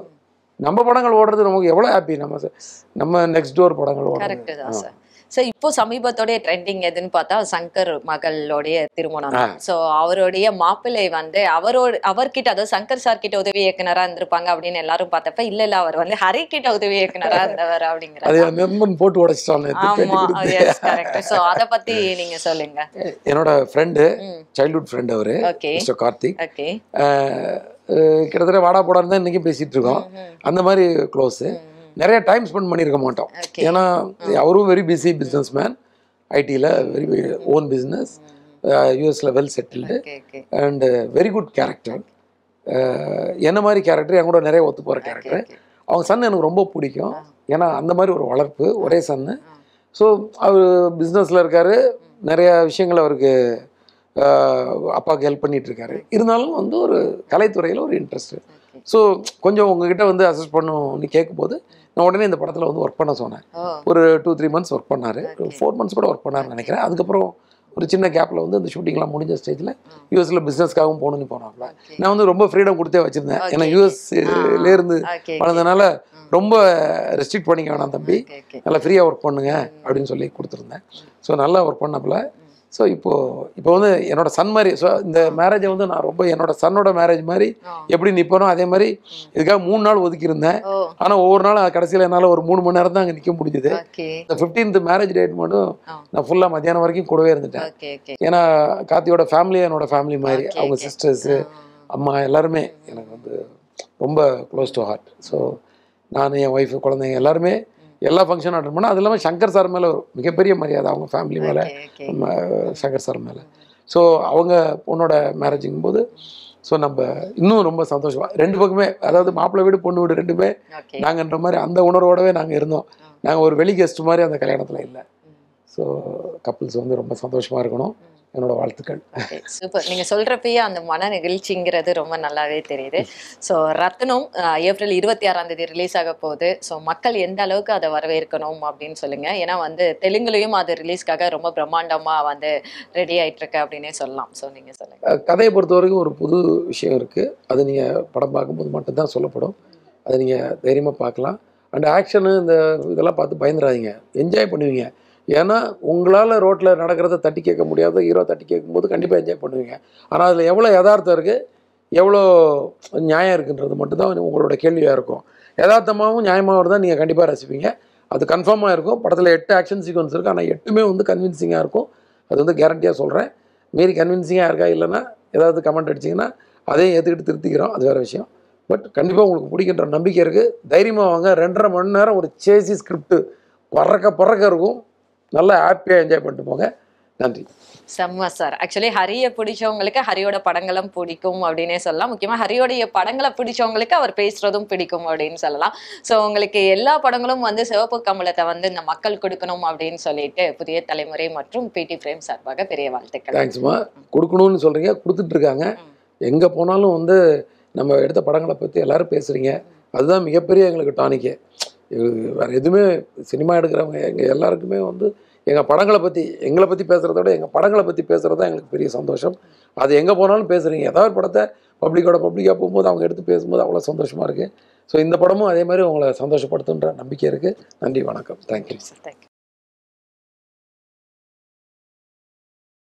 நம்ம படங்கள் ஓடுறது நமக்கு எவ்வளோ ஹாப்பி நம்ம ச- நம்ம நெக்ஸ்ட் டோர் படங்கள் ஓடுறது கரெக்ட் தான் சார் சார் இப்போ சமீபத்தோடைய ட்ரெண்டிங் எதுன்னு பார்த்தா சங்கர் மகளுடைய திருமணம் ஆ. சோ அவருடைய மாப்பிள்ளை வந்து அவரோட அவர்கிட்ட அதாவது சங்கர் சார் கிட்ட உதவி இயக்குனரா இருந்திருப்பாங்க அப்படின்னு எல்லாரும் பார்த்தப்ப இல்ல இல்ல அவர் வந்து ஹரி கிட்ட உதவி இயக்குனரா இருந்தவர் அது அப்படிங்கிற மெம்பன் போட்டு உடைச்சிட்டான் ஆமா எஸ் கரெக்ட் சோ அத பத்தி நீங்க சொல்லுங்க என்னோட ஃப்ரெண்டு ம் சைல்ட்ஹுட் ஃப்ரெண்ட் அவரு okay mister Karthik okay ah, ah, கிட்டத்தட்ட வாடா போடான்னு தான் இன்னைக்கு பேசிட்டு இருக்கோம் அந்த மாதிரி க்ளோஸு நிறைய டைம் ஸ்பெண்ட் பண்ணியிருக்க மாட்டோம் ஓகே ஏன்னா அவரும் வெரி பிஸி பிஸ்னஸ் மேன் ஐடியில் வெரி ஓன் பிஸ்னஸ் யூஎஸில் well settled okay okay and very good character என்ன மாதிரி கேரக்டர் என் கூட நிறைய ஒத்து போகிற கேரக்டர் அவங்க சன் எனக்கு ரொம்ப பிடிக்கும் ஏன்னா அந்த மாதிரி ஒரு வளர்ப்பு ஒரே சன்னு ஸோ அவர் பிஸ்னஸில் இருக்கார் நிறைய விஷயங்கள் அவருக்கு அஹ், அப்பாவுக்கு ஹெல்ப் பண்ணிட்டு இருக்காரு இருந்தாலும் வந்து ஒரு கலைத்துறையில் ஒரு இன்ட்ரெஸ்ட் ஸோ கொஞ்சம் உங்ககிட்ட வந்து அசஸ் பண்ணணும்னு கேட்கும்போது நான் உடனே இந்த படத்தில் வந்து ஒர்க் பண்ண சொன்னேன் ஓ ஒரு டூ த்ரீ மந்த்ஸ் ஒர்க் பண்ணார் ஃபோர் மந்த்ஸ் கூட ஒர்க் பண்ணாருன்னு நினைக்கிறேன் அதுக்கப்புறம் ஒரு சின்ன கேப்பில் வந்து அந்த ஷூட்டிங்லாம் முடிஞ்ச ஸ்டேஜில் யூஎஸில் பிஸ்னஸ்க்காகவும் போகணும்னு போனாப்ல Okay. நான் வந்து ரொம்ப ஃப்ரீடம் கொடுத்தே வச்சுருந்தேன் ஏன்னா Okay. யூஎஸ்லேருந்து ஓகே வளர்ந்தனால ரொம்ப ரெஸ்ட்ரிக்ட் பண்ணிக்க வேணாம் தம்பி ஓகே ஓகே நல்லா ஃப்ரீயாக ஒர்க் பண்ணுங்க அப்படின்னு சொல்லி கொடுத்துருந்தேன் ஸோ நல்லா ஒர்க் பண்ணப்பல ஸோ இப்போ இப்போ வந்து என்னோட சன் மாதிரி ஸோ இந்த மேரேஜை வந்து நான் ரொம்ப என்னோட சன்னோட மேரேஜ் மாதிரி ஆ. எப்படி நிற்பனோ அதே மாதிரி இதுக்காக மூணு நாள் ஒதுக்கியிருந்தேன் ஓ ஆனால் ஒவ்வொரு நாள் கடைசியில் என்னால் ஒரு மூணு மணி நேரம் தான் அங்கே நிற்க முடிஞ்சுது ஓகே இந்த ஃபிஃப்டீன்த் மேரேஜ் டேட் மட்டும் ஆ. நான் ஃபுல்லாக மத்தியானம் வரைக்கும் கூடவே இருந்துட்டேன் ஓகே ஓகே ஏன்னா கார்த்தியோட ஃபேமிலி என்னோட ஃபேமிலி மாதிரி Okay, அவங்க okay. சிஸ்டர்ஸு அம்மா எல்லாருமே எனக்கு வந்து ரொம்ப க்ளோஸ் டு ஹார்ட் ஸோ நான் என் ஒய்ஃபு குழந்தைங்க எல்லாருமே எல்லா ஃபங்க்ஷனும் அட்டன் பண்ணேன் அது இல்லாமல் சங்கர் சார் மேலே பெரிய மரியாதை அவங்க ஃபேமிலி மேலே ஓகே ஓகே நம்ம சங்கர் சார் மேலே ஸோ அவங்க பொண்ணோட மேரேஜிங்கும் போது ஸோ நம்ம இன்னும் ரொம்ப சந்தோஷமா ரெண்டு பக்கமே அதாவது மாப்பிள்ளை வீடு பொண்ணு வீடு ரெண்டுமே ஓகே நாங்கன்ற மாதிரி அந்த உணர்வோடவே நாங்கள் இருந்தோம் நாங்கள் ஒரு வெளி கெஸ்ட் மாதிரி அந்த கல்யாணத்தில் இல்லை ஸோ கப்புள்ஸ் வந்து ரொம்ப சந்தோஷமா இருக்கணும் என்னோட வாழ்த்துக்கள் சூப்பர் நீங்க சொல்றப்பயே அந்த மன நிகழ்ச்சிங்கிறது ரொம்ப நல்லாவே தெரியுது ஸோ ரத்னம் அஹ், ஏப்ரல் இருபத்தி ஆறாம் தேதி ரிலீஸ் ஆக போகுது ஸோ மக்கள் எந்த அளவுக்கு அதை வரவேற்கணும் அப்படின்னு சொல்லுங்க ஏன்னா வந்து தெலுங்குலயும் அது ரிலீஸ்க்காக ரொம்ப பிரம்மாண்டமா வந்து ரெடி ஆயிட்டு இருக்கு அப்படின்னே சொல்லலாம் ஸோ நீங்க சொல்லுங்க அஹ் கதையை பொறுத்த வரைக்கும் ஒரு புது விஷயம் இருக்குது அது நீங்கள் படம் பார்க்கும்போது மட்டும்தான் சொல்லப்படும் அதை நீங்கள் தைரியமாக பார்க்கலாம் அண்ட் ஆக்ஷனு இந்த இதெல்லாம் பார்த்து பயந்துடாதீங்க என்ஜாய் பண்ணுவீங்க ஏன்னா உங்களால் ரோட்டில் நடக்கிறத தட்டி கேட்க முடியாத ஹீரோ தட்டி கேட்கும்போது கண்டிப்பாக என்ஜாய் பண்ணுவீங்க ஆனால் அதில் எவ்வளோ யதார்த்தம் இருக்குது எவ்வளோ நியாயம் இருக்குன்றது மட்டும்தான் உங்களோட கேள்வியாக இருக்கும் யதார்த்தமாகவும் நியாயமாகவும் இருந்தால் நீங்கள் கண்டிப்பாக ரசிப்பீங்க அது கன்ஃபார்மாக இருக்கும் படத்தில் எட்டு ஆக்ஷன் சீக்வன்ஸ் இருக்குது ஆனால் எட்டுமே வந்து கன்வின்சிங்காக இருக்கும் அது வந்து கேரண்டியாக சொல்கிறேன் மீறி கன்வின்சிங்காக இருக்கா இல்லைன்னா ஏதாவது கமெண்ட் அடிச்சிங்கன்னா அதையும் ஏற்றுக்கிட்டு திருத்திக்கிறோம் அது வேறு விஷயம் பட் கண்டிப்பாக உங்களுக்கு பிடிக்கின்ற நம்பிக்கை இருக்குது தைரியமாக வாங்க ரெண்டரை மணி நேரம் ஒரு சேசி ஸ்கிரிப்ட் பறக்க பறக்க இருக்கும் நல்லா ஹாப்பியாக என்ஜாய் பண்ணிட்டு போங்க நன்றி செம்ம சார் ஆக்சுவலி ஹரியை பிடிச்சவங்களுக்கு ஹரியோட படங்களும் பிடிக்கும் அப்படின்னே சொல்லலாம் முக்கியமா ஹரியோடைய படங்களை பிடிச்சவங்களுக்கு அவர் பேசுறதும் பிடிக்கும் அப்படின்னு சொல்லலாம் ஸோ உங்களுக்கு எல்லா படங்களும் வந்து சிவப்பு கமலத்தை வந்து இந்த மக்கள் கொடுக்கணும் அப்படின்னு சொல்லிட்டு புதிய தலைமுறை மற்றும் பிடி பிரேம் சார்பாக பெரிய வாழ்த்துக்கள் தேங்க்ஸ்மா கொடுக்கணும்னு சொல்கிறீங்க கொடுத்துட்டு இருக்காங்க எங்கே போனாலும் வந்து நம்ம எடுத்த படங்களை பற்றி எல்லாரும் பேசுகிறீங்க அதுதான் மிகப்பெரிய எங்களுக்கு டானிக்கே வேறு எதுவுமே சினிமா எடுக்கிறவங்க எங்கள் எல்லாருக்குமே வந்து எங்கள் படங்களை பற்றி எங்களை பற்றி பேசுகிறத விட எங்கள் படங்களை பற்றி பேசுகிறது தான் எங்களுக்கு பெரிய சந்தோஷம் அது எங்கே போனாலும் பேசுகிறீங்க ஏதாவது ஒரு படத்தை பப்ளிக்கோட பப்ளிக்காக போகும்போது அவங்க எடுத்து பேசும்போது அவ்வளோ சந்தோஷமாக இருக்குது ஸோ இந்த படமும் அதே மாதிரி உங்களை சந்தோஷப்படுத்துன்ற நம்பிக்கை இருக்குது நன்றி வணக்கம் தேங்க்யூ சார் தேங்க்யூ